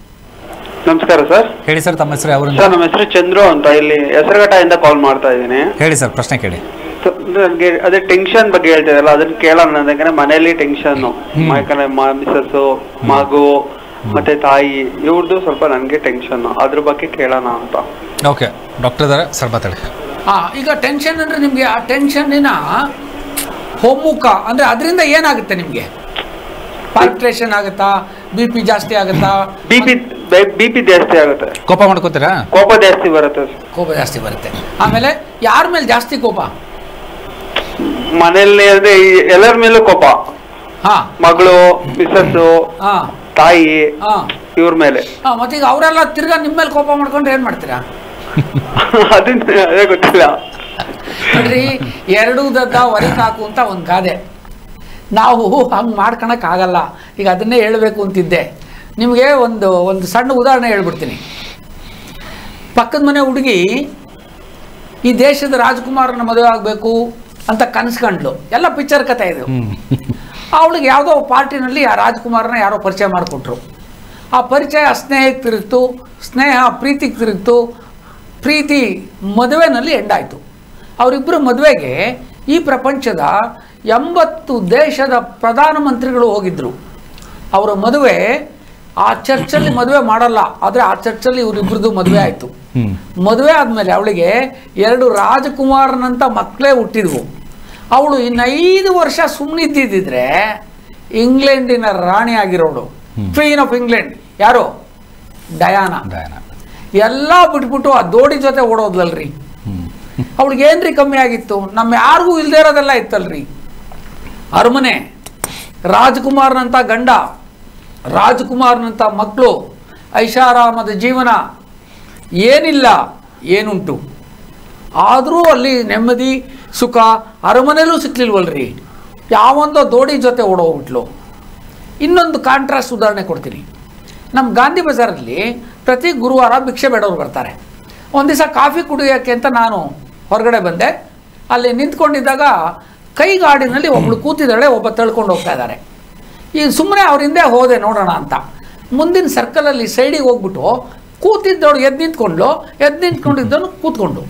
Speaker 6: ನಮಸ್ಕಾರ ಸರ್
Speaker 1: ಹೇಳಿ ಸರ್ ತಮ್ಮ ಹೆಸರು ಯಾವರಿಂದ
Speaker 6: ಸರ್ ನಮ್ಮ ಹೆಸರು ಚಂದ್ರು ಅಂತ ಇಲ್ಲಿ ಹೆಸರುಘಟ್ಟದಿಂದ ಕಾಲ್ ಮಾಡ್ತಾ ಇದ್ದೀನಿ
Speaker 1: ಹೇಳಿ ಸರ್ ಪ್ರಶ್ನೆ ಕೇಳಿ
Speaker 6: ನನಗೆ ಅದೇ ಟೆನ್ಷನ್ ಬಗ್ಗೆ ಹೇಳ್ತಿದ್ದಲ್ಲ ಅದನ್ನ ಕೇಳೋಣ ಯಾಕಂದ್ರೆ ಮನೆಯಲ್ಲಿ ಟೆನ್ಷನ್ ಯಾಕಂದ್ರೆ ಮಿಸಸ್ ಮಗು ಮತ್ತೆ ತಾಯಿ ಇವ್ರದ್ದು ಸ್ವಲ್ಪ ನನಗೆ ಟೆನ್ಷನ್ ಅದ್ರ ಬಗ್ಗೆ ಕೇಳೋಣ ಅಂತ
Speaker 1: ಓಕೆ ಡಾಕ್ಟರ್ ಇದ್ದಾರೆ ಸರ್ ಮಾತಾಡಿ
Speaker 2: ಹಾಂ ಈಗ ಟೆನ್ಷನ್ ಅಂದರೆ ನಿಮಗೆ ಆ ಟೆನ್ಷನ್ನಿನ ಹೊಮ್ಮುಖ ಅಂದರೆ ಅದರಿಂದ ಏನಾಗುತ್ತೆ ನಿಮಗೆ ಪಾಲ್ಟ್ರೇಷನ್ ಆಗುತ್ತಾ ಬಿ ಪಿ ಜಾಸ್ತಿ ಆಗುತ್ತಾ
Speaker 6: ಬಿ ಪಿ ಬಿ ಪಿ ಜಾಸ್ತಿ ಆಗುತ್ತೆ
Speaker 1: ಕೋಪ ಮಾಡ್ಕೋತೀರಾ
Speaker 6: ಕೋಪ ಜಾಸ್ತಿ ಬರುತ್ತೆ
Speaker 2: ಕೋಪ ಜಾಸ್ತಿ ಬರುತ್ತೆ ಆಮೇಲೆ ಯಾರ ಮೇಲೆ ಜಾಸ್ತಿ ಕೋಪ
Speaker 6: ಮನೆಯಲ್ಲಿ ಅಂದ್ರೆ ಈ ಎಲ್ಲರ ಮೇಲೂ ಕೋಪ
Speaker 2: ಹಾಂ
Speaker 6: ಮಗಳು ಮಿಸಸ್
Speaker 2: ಹಾಂ
Speaker 6: ತಾಯಿ
Speaker 2: ಹಾಂ
Speaker 6: ಇವ್ರ ಮೇಲೆ
Speaker 2: ಹಾಂ ಮತ್ತೀಗ ಅವರೆಲ್ಲ ತಿರ್ಗಾ ನಿಮ್ಮ ಮೇಲೆ ಕೋಪ ಮಾಡ್ಕೊಂಡ್ರೆ ಏನು ಮಾಡ್ತೀರಾ
Speaker 6: ಅದನ್ನ ಅದೇ ಗೊತ್ತಿಲ್ಲ
Speaker 2: ನೋಡ್ರಿ ಎರಡು ದದ್ದ ಹೊರಗೆ ಹಾಕು ಅಂತ ಒಂದು ಗಾದೆ ನಾವು ಹಂಗೆ ಮಾಡ್ಕೊಳಕ್ಕಾಗಲ್ಲ ಈಗ ಅದನ್ನೇ ಹೇಳಬೇಕು ಅಂತಿದ್ದೆ ನಿಮಗೆ ಒಂದು ಒಂದು ಸಣ್ಣ ಉದಾಹರಣೆ ಹೇಳ್ಬಿಡ್ತೀನಿ ಪಕ್ಕದ ಮನೆ ಹುಡುಗಿ ಈ ದೇಶದ ರಾಜ್ಕುಮಾರನ ಮದುವೆ ಆಗಬೇಕು ಅಂತ ಕನಸ್ಕೊಂಡ್ಲು ಎಲ್ಲ ಪಿಕ್ಚರ್ ಕಥೆ ಇದು ಅವಳಿಗೆ ಯಾವುದೋ ಪಾರ್ಟಿನಲ್ಲಿ ಆ ರಾಜ್ಕುಮಾರನ ಯಾರೋ ಪರಿಚಯ ಮಾಡಿಕೊಟ್ರು ಆ ಪರಿಚಯ ಸ್ನೇಹಕ್ಕೆ ತಿರುಗ್ತು ಸ್ನೇಹ ಪ್ರೀತಿಗೆ ತಿರುಗ್ತು ಪ್ರೀತಿ ಮದುವೆನಲ್ಲಿ ಎಂಡಾಯಿತು ಅವರಿಬ್ಬರು ಮದುವೆಗೆ ಈ ಪ್ರಪಂಚದ ಎಂಬತ್ತು ದೇಶದ ಪ್ರಧಾನಮಂತ್ರಿಗಳು ಹೋಗಿದ್ರು ಅವರ ಮದುವೆ ಆ ಚರ್ಚಲ್ಲಿ ಮದುವೆ ಮಾಡಲ್ಲ ಆದರೆ ಆ ಚರ್ಚಲ್ಲಿ ಇವರಿಬ್ಬರದು ಮದುವೆ ಆಯಿತು
Speaker 1: ಹ್ಮ್
Speaker 2: ಮದುವೆ ಆದಮೇಲೆ ಅವಳಿಗೆ ಎರಡು ರಾಜಕುಮಾರನಂತ ಮಕ್ಕಳೇ ಹುಟ್ಟಿದ್ವು ಅವಳು ಇನ್ನೈದು ವರ್ಷ ಸುಮ್ಮನಿದ್ದಿದ್ರೆ ಇಂಗ್ಲೆಂಡಿನ ರಾಣಿ ಆಗಿರೋಳು ಕ್ವೀನ್ ಆಫ್ ಇಂಗ್ಲೆಂಡ್ ಯಾರು ಡಯಾನಾ
Speaker 1: ಡಯಾನ
Speaker 2: ಎಲ್ಲ ಬಿಟ್ಬಿಟ್ಟು ಆ ದೋಡಿ ಜೊತೆ ಓಡೋದ್ಲಲ್ರಿ
Speaker 1: ಹ್ಮ್
Speaker 2: ಅವಳಿಗೆ ಏನ್ರಿ ಕಮ್ಮಿ ಆಗಿತ್ತು ನಮ್ಮ ಯಾರಿಗೂ ಇಲ್ದೇ ಇರೋದೆಲ್ಲ ಇತ್ತಲ್ರಿ ಅರಮನೆ ರಾಜ್ಕುಮಾರ್ನಂಥ ಗಂಡ ರಾಜ್ಕುಮಾರ್ನಂಥ ಮಕ್ಕಳು ಐಷಾರಾಮದ ಜೀವನ ಏನಿಲ್ಲ ಏನುಂಟು ಆದರೂ ಅಲ್ಲಿ ನೆಮ್ಮದಿ ಸುಖ ಅರಮನೆಯಲ್ಲೂ ಸಿಕ್ಲಿಲ್ವಲ್ರಿ ಯಾವೊಂದೋ ದೋಡಿ ಜೊತೆ ಓಡೋಗ್ಬಿಟ್ಲು ಇನ್ನೊಂದು ಕಾಂಟ್ರಾಸ್ಟ್ ಉದಾಹರಣೆ ಕೊಡ್ತೀನಿ ನಮ್ಮ ಗಾಂಧಿ ಬಜಾರಲ್ಲಿ ಪ್ರತಿ ಗುರುವಾರ ಭಿಕ್ಷೆ ಬೇಡವ್ರು ಬರ್ತಾರೆ ಒಂದು ದಿವಸ ಕಾಫಿ ಕುಡಿಯೋಕ್ಕೆ ಅಂತ ನಾನು ಹೊರಗಡೆ ಬಂದೆ ಅಲ್ಲಿ ನಿಂತ್ಕೊಂಡಿದ್ದಾಗ ಕೈಗಾಡಿನಲ್ಲಿ ಒಬ್ಳು ಕೂತಿದ್ದಾಳೆ ಒಬ್ಬ ತಳ್ಕೊಂಡು ಹೋಗ್ತಾ ಇದ್ದಾರೆ ಈ ಸುಮ್ಮನೆ ಅವ್ರ ಹಿಂದೆ ಹೋದೆ ನೋಡೋಣ ಅಂತ ಮುಂದಿನ ಸರ್ಕಲಲ್ಲಿ ಸೈಡಿಗೆ ಹೋಗ್ಬಿಟ್ಟು ಕೂತಿದ್ದವಳು ಎದ್ದು ನಿಂತ್ಕೊಂಡ್ಲು ಎದ್ದು ನಿಂತ್ಕೊಂಡಿದ್ದವನು ಕೂತ್ಕೊಂಡು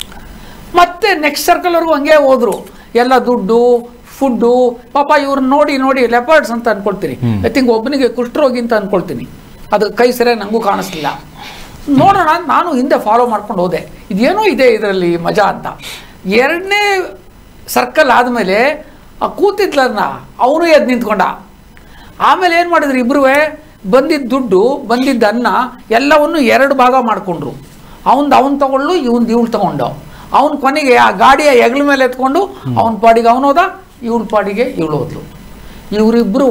Speaker 2: ಮತ್ತೆ ನೆಕ್ಸ್ಟ್ ಸರ್ಕಲ್ವರೆಗೂ ಹಂಗೆ ಹೋದ್ರು ಎಲ್ಲ ದುಡ್ಡು ಫುಡ್ಡು ಪಾಪ ಇವ್ರನ್ನ ನೋಡಿ ನೋಡಿ ಲೆಪರ್ಡ್ಸ್ ಅಂತ ಅನ್ಕೊಳ್ತೀನಿ ಐ ಥಿಂಕ್ ಒಬ್ಬನಿಗೆ ಕುಷ್ಠರೋಗಿ ಅಂತ ಅನ್ಕೊಳ್ತೀನಿ ಅದು ಕೈ ಸರಿಯಾಗಿ ನನಗೂ ಕಾಣಿಸ್ಲಿಲ್ಲ ನೋಡೋಣ ಅಂತ ನಾನು ಹಿಂದೆ ಫಾಲೋ ಮಾಡ್ಕೊಂಡು ಹೋದೆ ಇದೇನೋ ಇದೆ ಇದರಲ್ಲಿ ಮಜಾ ಅಂತ ಎರಡನೇ ಸರ್ಕಲ್ ಆದಮೇಲೆ ಆ ಕೂತಿದ್ಲನ್ನ ಅವನು ಎದ್ದು ನಿಂತ್ಕೊಂಡ ಆಮೇಲೆ ಏನು ಮಾಡಿದ್ರು ಇಬ್ಬರೂ ಬಂದಿದ್ದ ದುಡ್ಡು ಬಂದಿದ್ದ ಅನ್ನ ಎಲ್ಲವನ್ನು ಎರಡು ಭಾಗ ಮಾಡಿಕೊಂಡ್ರು ಅವನ್ದು ಅವನು ತಗೊಳ್ಳು ಇವ್ನು ಇವಳು ತಗೊಂಡು ಅವನ ಕೊನೆಗೆ ಆ ಗಾಡಿಯ ಹೆಗಲ ಮೇಲೆ ಎತ್ಕೊಂಡು ಅವನ ಪಾಡಿಗೆ ಅವನು ಹೋದ ಇವಳ ಪಾಡಿಗೆ ಇವಳು ಹೋದ್ಲು ಇವರಿಬ್ಬರೂ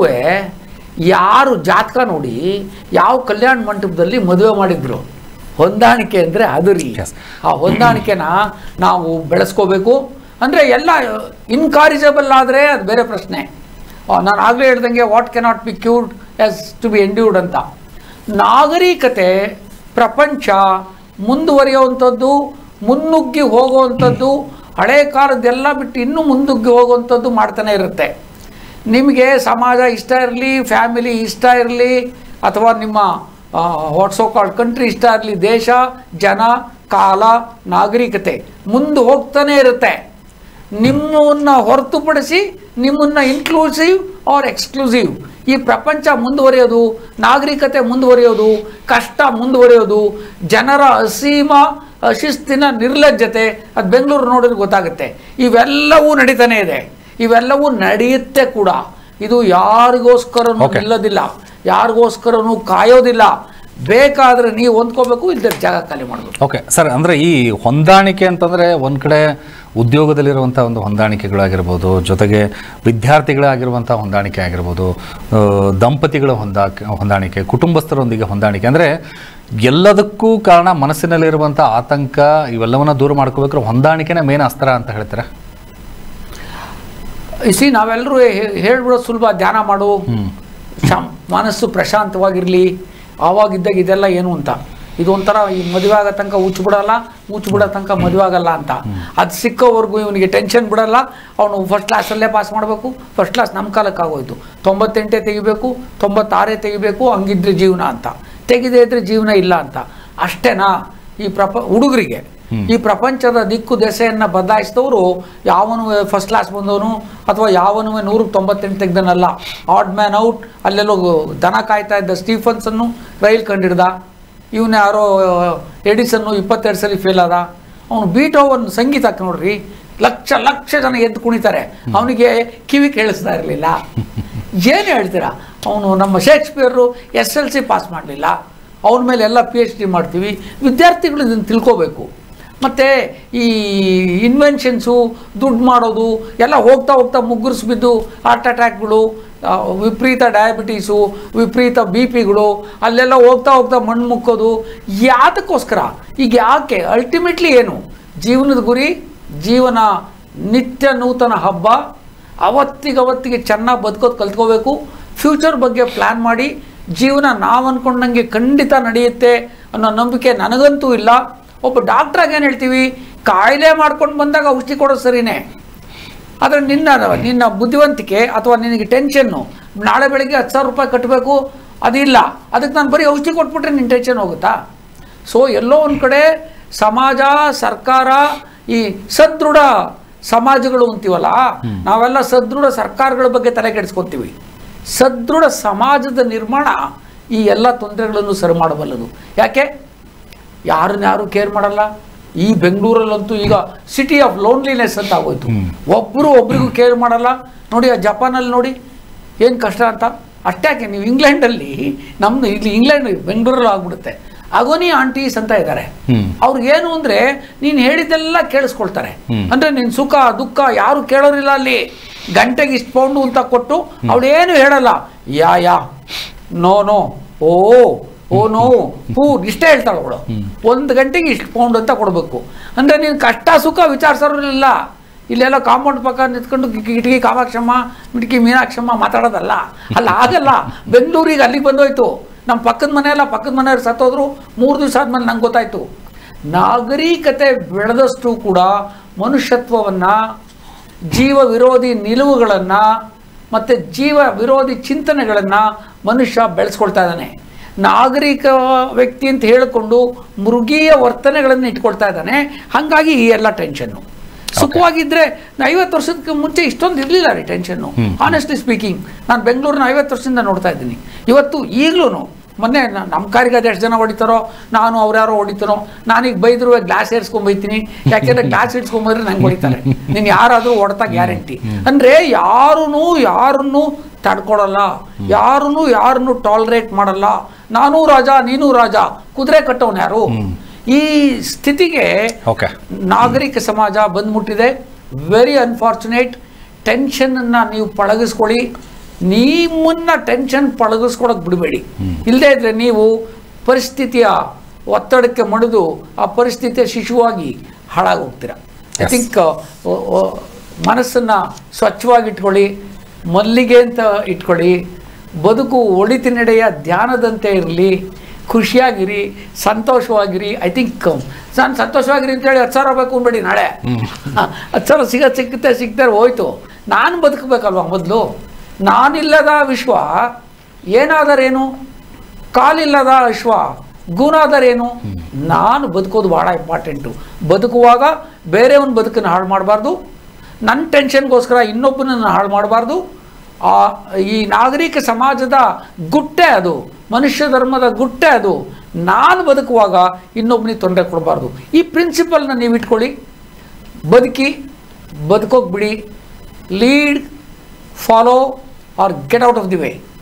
Speaker 2: ಯಾರು ಜಾತಕ ನೋಡಿ ಯಾವ ಕಲ್ಯಾಣ ಮಂಟಪದಲ್ಲಿ ಮದುವೆ ಮಾಡಿದ್ರು ಹೊಂದಾಣಿಕೆ ಅಂದರೆ ಅದು ರೀ
Speaker 1: Yes.
Speaker 2: ಆ ಹೊಂದಾಣಿಕೆನ ನಾವು ಬೆಳೆಸ್ಕೋಬೇಕು ಅಂದರೆ ಎಲ್ಲ ಇನ್ಕಾರಿಜಬಲ್ ಆದರೆ ಅದು ಬೇರೆ ಪ್ರಶ್ನೆ ಆ, ನಾನು ಆಗಲೇ ಹೇಳ್ದಂಗೆ what cannot be cured has to be endured ಅಂತ ನಾಗರಿಕತೆ ಪ್ರಪಂಚ ಮುಂದುವರಿಯುವಂಥದ್ದು ಮುನ್ನುಗ್ಗಿ ಹೋಗುವಂಥದ್ದು ಹಳೆ ಕಾಲದ್ದೆಲ್ಲ ಬಿಟ್ಟು ಇನ್ನೂ ಮುಂದುಗ್ಗಿ ಹೋಗುವಂಥದ್ದು ಮಾಡ್ತಾನೆ ಇರುತ್ತೆ ನಿಮಗೆ ಸಮಾಜ ಇಷ್ಟ ಇರಲಿ ಫ್ಯಾಮಿಲಿ ಇಷ್ಟ ಇರಲಿ ಅಥವಾ ನಿಮ್ಮ ವಾಟ್ಸೋ ಕಾಲ್ಡ್ ಕಂಟ್ರಿ ಇಷ್ಟ ಇರಲಿ ದೇಶ ಜನ ಕಾಲ ನಾಗರಿಕತೆ ಮುಂದೆ ಹೋಗ್ತಾನೆ ಇರುತ್ತೆ ನಿಮ್ಮನ್ನ ಹೊರತುಪಡಿಸಿ ನಿಮ್ಮನ್ನ ಇನ್ಕ್ಲೂಸಿವ್ ಆರ್ ಎಕ್ಸ್ಕ್ಲೂಸಿವ್ ಈ ಪ್ರಪಂಚ ಮುಂದುವರಿಯೋದು ನಾಗರಿಕತೆ ಮುಂದುವರಿಯೋದು ಕಷ್ಟ ಮುಂದುವರಿಯೋದು ಜನರ ಅಸೀಮ ಅಶಿಸ್ತಿನ ನಿರ್ಲಜ್ಜತೆ ಅದು ಬೆಂಗಳೂರು ನೋಡಿದ್ರೆ ಗೊತ್ತಾಗುತ್ತೆ ಇವೆಲ್ಲವೂ ನಡೀತಾನೆ ಇದೆ ಇವೆಲ್ಲವೂ ನಡೆಯುತ್ತೆ ಕೂಡ ಇದು ಯಾರಿಗೋಸ್ಕರನೂ
Speaker 1: Okay.
Speaker 2: ನಿಲ್ಲೋದಿಲ್ಲ ಯಾರಿಗೋಸ್ಕರನೂ ಕಾಯೋದಿಲ್ಲ ಬೇಕಾದ್ರೆ ನೀವು ಹೊಂದ್ಕೋಬೇಕು ಇಲ್ಲದೆ ಜಾಗ ಖಾಲಿ ಮಾಡಬೇಕು
Speaker 1: ಓಕೆ ಸರ್ ಅಂದರೆ ಈ ಹೊಂದಾಣಿಕೆ ಅಂತಂದರೆ ಒಂದು ಕಡೆ ಉದ್ಯೋಗದಲ್ಲಿರುವಂಥ ಒಂದು ಹೊಂದಾಣಿಕೆಗಳಾಗಿರ್ಬೋದು ಜೊತೆಗೆ ವಿದ್ಯಾರ್ಥಿಗಳಾಗಿರುವಂಥ ಹೊಂದಾಣಿಕೆ ಆಗಿರ್ಬೋದು ಆ, ದಂಪತಿಗಳ ಹೊಂದಾ ಹೊಂದಾಣಿಕೆ ಕುಟುಂಬಸ್ಥರೊಂದಿಗೆ ಹೊಂದಾಣಿಕೆ ಅಂದರೆ ಎಲ್ಲದಕ್ಕೂ ಕಾರಣ ಮನಸ್ಸಿನಲ್ಲಿರುವಂಥ ಆತಂಕ ಇವೆಲ್ಲವನ್ನ ದೂರ ಮಾಡ್ಕೋಬೇಕಾದ್ರೆ ಹೊಂದಾಣಿಕೆನೇ ಮೇನ್ ಅಸ್ತ್ರ ಅಂತ ಹೇಳ್ತಾರೆ
Speaker 2: ಇಸಿ ನಾವೆಲ್ಲರೂ ಹೇಳ್ಬಿಡೋದು ಸುಲಭ ಧ್ಯಾನ ಮಾಡು ಶಾಂ ಮನಸ್ಸು ಪ್ರಶಾಂತವಾಗಿರಲಿ ಆವಾಗಿದ್ದಾಗ ಇದೆಲ್ಲ ಏನು ಅಂತ ಇದು ಒಂಥರ ಈ ಮದುವೆ ಆಗೋ ತನಕ ಹುಚ್ಚು ಬಿಡಲ್ಲ ಹುಚ್ಚು ಬಿಡೋ ತನಕ ಮದುವೆ ಆಗಲ್ಲ ಅಂತ ಅದು ಸಿಕ್ಕೋವರೆಗೂ ಇವನಿಗೆ ಟೆನ್ಷನ್ ಬಿಡಲ್ಲ ಅವನು ಫಸ್ಟ್ ಕ್ಲಾಸಲ್ಲೇ ಪಾಸ್ ಮಾಡಬೇಕು ಫಸ್ಟ್ ಕ್ಲಾಸ್ ನಮ್ಮ ಕಾಲಕ್ಕೆ ಆಗೋಯ್ತು ತೊಂಬತ್ತೆಂಟೇ ತೆಗಿಬೇಕು ತೊಂಬತ್ತಾರೇ ತೆಗಿಬೇಕು ಹಂಗಿದ್ರೆ ಜೀವನ ಅಂತ ತೆಗೆದೇ ಇದ್ರೆ ಜೀವನ ಇಲ್ಲ ಅಂತ ಅಷ್ಟೇನಾ ಈ ಪ್ರಪ ಹುಡುಗರಿಗೆ ಈ ಪ್ರಪಂಚದ ದಿಕ್ಕು ದೆಸೆಯನ್ನು ಬದಲಾಯಿಸಿದವರು ಯಾವನು ಫಸ್ಟ್ ಕ್ಲಾಸ್ ಬಂದವನು ಅಥವಾ ಯಾವನು ನೂರಕ್ಕೆ ತೊಂಬತ್ತೆಂಟು ತೆಗ್ದನಲ್ಲ ಆಡ್ ಮ್ಯಾನ್ ಔಟ್ ಅಲ್ಲೆಲ್ಲೋ ದನ ಕಾಯ್ತಾ ಇದ್ದ ಸ್ಟೀಫನ್ಸನ್ನು ರೈಲ್ ಕಂಡಿಡ್ದ ಇವನು ಯಾರೋ ಎಡಿಸನ್ನು ಇಪ್ಪತ್ತೆರಡು ಸಲ ಫೇಲ್ ಆದ ಅವನು ಬೀಟ್ ಓವನ್ ಸಂಗೀತಕ್ಕೆ ನೋಡ್ರಿ ಲಕ್ಷ ಲಕ್ಷ ಜನ ಎದ್ದು ಕುಣಿತಾರೆ ಅವನಿಗೆ ಕಿವಿ ಕೇಳಿಸ್ತಾ ಇರಲಿಲ್ಲ ಏನು ಹೇಳ್ತೀರಾ ಅವನು ನಮ್ಮ Shakespeare S L C pass ಮಾಡಲಿಲ್ಲ ಅವನ ಮೇಲೆ ಎಲ್ಲ ಪಿ ಎಚ್ ಡಿ ಮಾಡ್ತೀವಿ ವಿದ್ಯಾರ್ಥಿಗಳು ಇದನ್ನು ತಿಳ್ಕೋಬೇಕು ಮತ್ತು ಈ ಇನ್ವೆನ್ಷನ್ಸು ದುಡ್ಡು ಮಾಡೋದು ಎಲ್ಲ ಹೋಗ್ತಾ ಹೋಗ್ತಾ ಮುಗ್ಗುರ್ಸ್ ಬಿದ್ದು ಹಾರ್ಟ್ ಅಟ್ಯಾಕ್ಗಳು ಆ, ವಿಪರೀತ ಡಯಾಬಿಟೀಸು ವಿಪರೀತ ಬಿ ಪಿಗಳು ಅಲ್ಲೆಲ್ಲ ಹೋಗ್ತಾ ಹೋಗ್ತಾ ಮಣ್ಣು ಮುಕ್ಕೋದು ಯಾತಕ್ಕೋಸ್ಕರ ಈಗ ಯಾಕೆ ಅಲ್ಟಿಮೇಟ್ಲಿ ಏನು ಜೀವನದ ಗುರಿ ಜೀವನ ನಿತ್ಯ ನೂತನ ಹಬ್ಬ ಅವತ್ತಿಗವತ್ತಿಗೆ ಚೆನ್ನಾಗಿ ಬದುಕೋದು ಕಲ್ತ್ಕೋಬೇಕು ಫ್ಯೂಚರ್ ಬಗ್ಗೆ ಪ್ಲ್ಯಾನ್ ಮಾಡಿ ಜೀವನ ನಾವು ಅಂದ್ಕೊಂಡಂಗೆ ಖಂಡಿತ ನಡೆಯುತ್ತೆ ಅನ್ನೋ ನಂಬಿಕೆ ನನಗಂತೂ ಇಲ್ಲ ಒಬ್ಬ ಡಾಕ್ಟ್ರಾಗ ಏನು ಹೇಳ್ತೀವಿ ಕಾಯಿಲೆ ಮಾಡ್ಕೊಂಡು ಬಂದಾಗ ಔಷಧಿ ಕೊಡೋದು ಸರಿನೇ ಆದರೆ ನಿನ್ನ ನಿನ್ನ ಬುದ್ಧಿವಂತಿಕೆ ಅಥವಾ ನಿನಗೆ ಟೆನ್ಷನ್ನು ನಾಳೆ ಬೆಳಗ್ಗೆ ಹತ್ತು ಸಾವಿರ ರೂಪಾಯಿ ಕಟ್ಟಬೇಕು ಅದಿಲ್ಲ ಅದಕ್ಕೆ ನಾನು ಬರೀ ಔಷಧಿ ಕೊಟ್ಬಿಟ್ರೆ ನಿನ್ನ ಟೆನ್ಷನ್ ಹೋಗುತ್ತಾ ಸೊ ಎಲ್ಲೋ ಒಂದು ಕಡೆ ಸಮಾಜ ಸರ್ಕಾರ ಈ ಸದೃಢ ಸಮಾಜಗಳು ಅಂತೀವಲ್ಲ ನಾವೆಲ್ಲ ಸದೃಢ ಸರ್ಕಾರಗಳ ಬಗ್ಗೆ ತಲೆ ಕೆಡಿಸ್ಕೊತೀವಿ ಸದೃಢ ಸಮಾಜದ ನಿರ್ಮಾಣ ಈ ಎಲ್ಲ ತೊಂದರೆಗಳನ್ನು ಸರಿ ಮಾಡಬಲ್ಲದು ಯಾಕೆ ಯಾರನ್ನ ಯಾರು ಕೇರ್ ಮಾಡಲ್ಲ ಈ ಬೆಂಗಳೂರಲ್ಲಂತೂ ಈಗ ಸಿಟಿ ಆಫ್ ಲೋನ್ಲಿನೆಸ್ ಅಂತ ಆಗೋಯ್ತು ಒಬ್ಬರು ಒಬ್ರಿಗೂ ಕೇರ್ ಮಾಡಲ್ಲ ನೋಡಿ ಆ ಜಪಾನಲ್ಲಿ ನೋಡಿ ಏನು ಕಷ್ಟ ಅಂತ ಅಷ್ಟೇ ಯಾಕೆ ನೀವು ಇಂಗ್ಲೆಂಡಲ್ಲಿ ನಮ್ದು ಇಲ್ಲಿ ಇಂಗ್ಲೆಂಡ್ ಬೆಂಗಳೂರಲ್ಲಿ ಆಗ್ಬಿಡುತ್ತೆ ಅಗೋನಿ ಆಂಟೀಸ್ ಅಂತ ಇದ್ದಾರೆ
Speaker 1: ಹ್ಮ್.
Speaker 2: ಅವ್ರಿಗೇನು ಅಂದ್ರೆ ನೀನು ಹೇಳಿದ್ದೆಲ್ಲ ಕೇಳಿಸ್ಕೊಳ್ತಾರೆ
Speaker 1: ಹ್ಮ್.
Speaker 2: ಅಂದ್ರೆ ನಿನ್ ಸುಖ ದುಃಖ ಯಾರು ಕೇಳೋರಿಲ್ಲ ಅಲ್ಲಿ ಗಂಟೆಗೆ ಇಷ್ಟು ಪೌಂಡು ಅಂತ ಕೊಟ್ಟು ಅವಳೇನು ಹೇಳಲ್ಲ yeah yeah no no oh oh no ಹೂ ಇಷ್ಟೇ ಹೇಳ್ತಾಳೆ ಅವಳು ಒಂದು ಗಂಟೆಗೆ ಇಷ್ಟು ಪೌಂಡ್ ಅಂತ ಕೊಡಬೇಕು ಅಂದ್ರೆ ನೀನು ಕಷ್ಟ ಸುಖ ವಿಚಾರಿಸೋರಿಲ್ಲ ಇಲ್ಲೆಲ್ಲ ಕಾಂಪೌಂಡ್ ಪಕ್ಕ ನಿಂತ್ಕೊಂಡು ಕಿ- ಕಿಟಕಿ ಕಾಮಾಕ್ಷಮ್ಮ ಮಿಟಕಿ ಮೀನಾಕ್ಷಮ್ಮ ಮಾತಾಡೋದಲ್ಲ ಅಲ್ಲ ಆಗಲ್ಲ ಬೆಂಗಳೂರಿಗೆ ಅಲ್ಲಿಗೆ ಬಂದೋಯ್ತು ನಮ್ಮ ಪಕ್ಕದ ಮನೆಯಲ್ಲ ಪಕ್ಕದ ಮನೆಯವ್ರು ಸತ್ತೋದ್ರು ಮೂರು ದಿವಸ ಆದ್ಮೇಲೆ ನಂಗೆ ಗೊತ್ತಾಯ್ತು ನಾಗರಿಕತೆ ಬೆಳೆದಷ್ಟು ಕೂಡ ಮನುಷ್ಯತ್ವವನ್ನು ಜೀವ ವಿರೋಧಿ ನಿಲುವುಗಳನ್ನು ಮತ್ತು ಜೀವ ವಿರೋಧಿ ಚಿಂತನೆಗಳನ್ನು ಮನುಷ್ಯ ಬೆಳೆಸ್ಕೊಳ್ತಾ ಇದ್ದಾನೆ ನಾಗರಿಕ ವ್ಯಕ್ತಿ ಅಂತ ಹೇಳಿಕೊಂಡು ಮೃಗೀಯ ವರ್ತನೆಗಳನ್ನು ಇಟ್ಕೊಳ್ತಾ ಇದ್ದಾನೆ ಹಾಗಾಗಿ ಈ ಎಲ್ಲ ಟೆನ್ಷನ್ನು ಸುಖವಾಗಿದ್ದರೆ ಐವತ್ತು ವರ್ಷಕ್ಕೆ ಮುಂಚೆ ಇಷ್ಟೊಂದು ಇರಲಿಲ್ಲ ರೀ ಟೆನ್ಷನ್ನು ಆನೆಸ್ಟ್ಲಿ ಸ್ಪೀಕಿಂಗ್ ನಾನು ಬೆಂಗಳೂರಿನ ಐವತ್ತು ವರ್ಷದಿಂದ ನೋಡ್ತಾ ಇದ್ದೀನಿ ಇವತ್ತು ಈಗಲೂ ಮೊನ್ನೆ ನ- ನಮ್ಮ ಕಾರಿಗೆ ಅದು ಎಷ್ಟು ಜನ ಹೊಡಿತಾರೋ ನಾನು ಅವ್ರ್ಯಾರೋ ಹೊಡಿತಾರೋ ನಾನೀಗ ಬೈದ್ರು ಗ್ಲಾಸ್ ಏರ್ಸ್ಕೊಂಬೈತೀನಿ ಯಾಕೆಂದ್ರೆ ಗ್ಲಾಸ್ ಇಡ್ಸ್ಕೊಂಬಂದ್ರೆ ನಂಗೆ ಹೊಡಿತಾರೆ ನೀನು ಯಾರಾದರೂ ಹೊಡ್ತಾ ಗ್ಯಾರಂಟಿ ಅಂದರೆ ಯಾರೂ ಯಾರನ್ನು ತಡ್ಕೊಡಲ್ಲ ಯಾರನ್ನು ಯಾರನ್ನು ಟಾಲರೇಟ್ ಮಾಡಲ್ಲ ನಾನೂ ರಾಜ ನೀನೂ ರಾಜ ಕುದುರೆ ಕಟ್ಟೋನು ಯಾರು ಈ ಸ್ಥಿತಿಗೆ
Speaker 1: ಓಕೆ
Speaker 2: ನಾಗರಿಕ ಸಮಾಜ ಬಂದ್ಬಿಟ್ಟಿದೆ ವೆರಿ ಅನ್ಫಾರ್ಚುನೇಟ್ ಟೆನ್ಷನನ್ನು ನೀವು ಪಳಗಿಸ್ಕೊಳ್ಳಿ ನಿಮ್ಮನ್ನ ಟೆನ್ಷನ್ ಪಳಗಿಸ್ಕೊಳಕ್ ಬಿಡಬೇಡಿ ಇಲ್ಲದೇ ಇದ್ರೆ ನೀವು ಪರಿಸ್ಥಿತಿಯ ಒತ್ತಡಕ್ಕೆ ಮಣಿದು ಆ ಪರಿಸ್ಥಿತಿಯ ಶಿಶುವಾಗಿ ಹಾಳಾಗೋಗ್ತೀರ ಐ
Speaker 1: Yes.
Speaker 2: ಥಿಂಕ್ ಮನಸ್ಸನ್ನು ಸ್ವಚ್ಛವಾಗಿ ಇಟ್ಕೊಳ್ಳಿ ಮಲ್ಲಿಗೆ ಅಂತ ಇಟ್ಕೊಳ್ಳಿ ಬದುಕು ಒಳಿತಿನೆಡೆಯ ಧ್ಯಾನದಂತೆ ಇರಲಿ ಖುಷಿಯಾಗಿರಿ ಸಂತೋಷವಾಗಿರಿ ಐ ಥಿಂಕ್ ನಾನು ಸಂತೋಷವಾಗಿರಿ ಅಂತೇಳಿ ಹತ್ತು ಸಾವಿರ ಬೇಕು ಅನ್ಬೇಡಿ ನಾಳೆ ಹತ್ತು ಸಾವಿರ ಸಿಗ ಸಿಗುತ್ತೆ ಸಿಗ್ತಾರೆ ಹೋಯ್ತು ನಾನು ಬದುಕಬೇಕಲ್ವ ಮೊದಲು ನಾನಿಲ್ಲದ ವಿಶ್ವ ಏನಾದರೇನು ಕಾಲಿಲ್ಲದ ವಿಶ್ವ ಗೂನಾದರೇನು ನಾನು ಬದುಕೋದು ಭಾಳ ಇಂಪಾರ್ಟೆಂಟು ಬದುಕುವಾಗ ಬೇರೆಯವನ ಬದುಕನ್ನು ಹಾಳು ಮಾಡಬಾರ್ದು ನನ್ನ ಟೆನ್ಷನ್ಗೋಸ್ಕರ ಇನ್ನೊಬ್ಬನನ್ನು ಹಾಳು ಮಾಡಬಾರ್ದು ಆ ಈ ನಾಗರಿಕ ಸಮಾಜದ ಗುಟ್ಟೆ ಅದು ಮನುಷ್ಯ ಧರ್ಮದ ಗುಟ್ಟೆ ಅದು ನಾನು ಬದುಕುವಾಗ ಇನ್ನೊಬ್ಬನಿಗೆ ತೊಂದರೆ ಕೊಡಬಾರ್ದು ಈ ಪ್ರಿನ್ಸಿಪಲ್ನ ನೀವು ಇಟ್ಕೊಳ್ಳಿ ಬದುಕಿ ಬದುಕೋಗಿ ಬಿಡಿ lead follow or get out of the way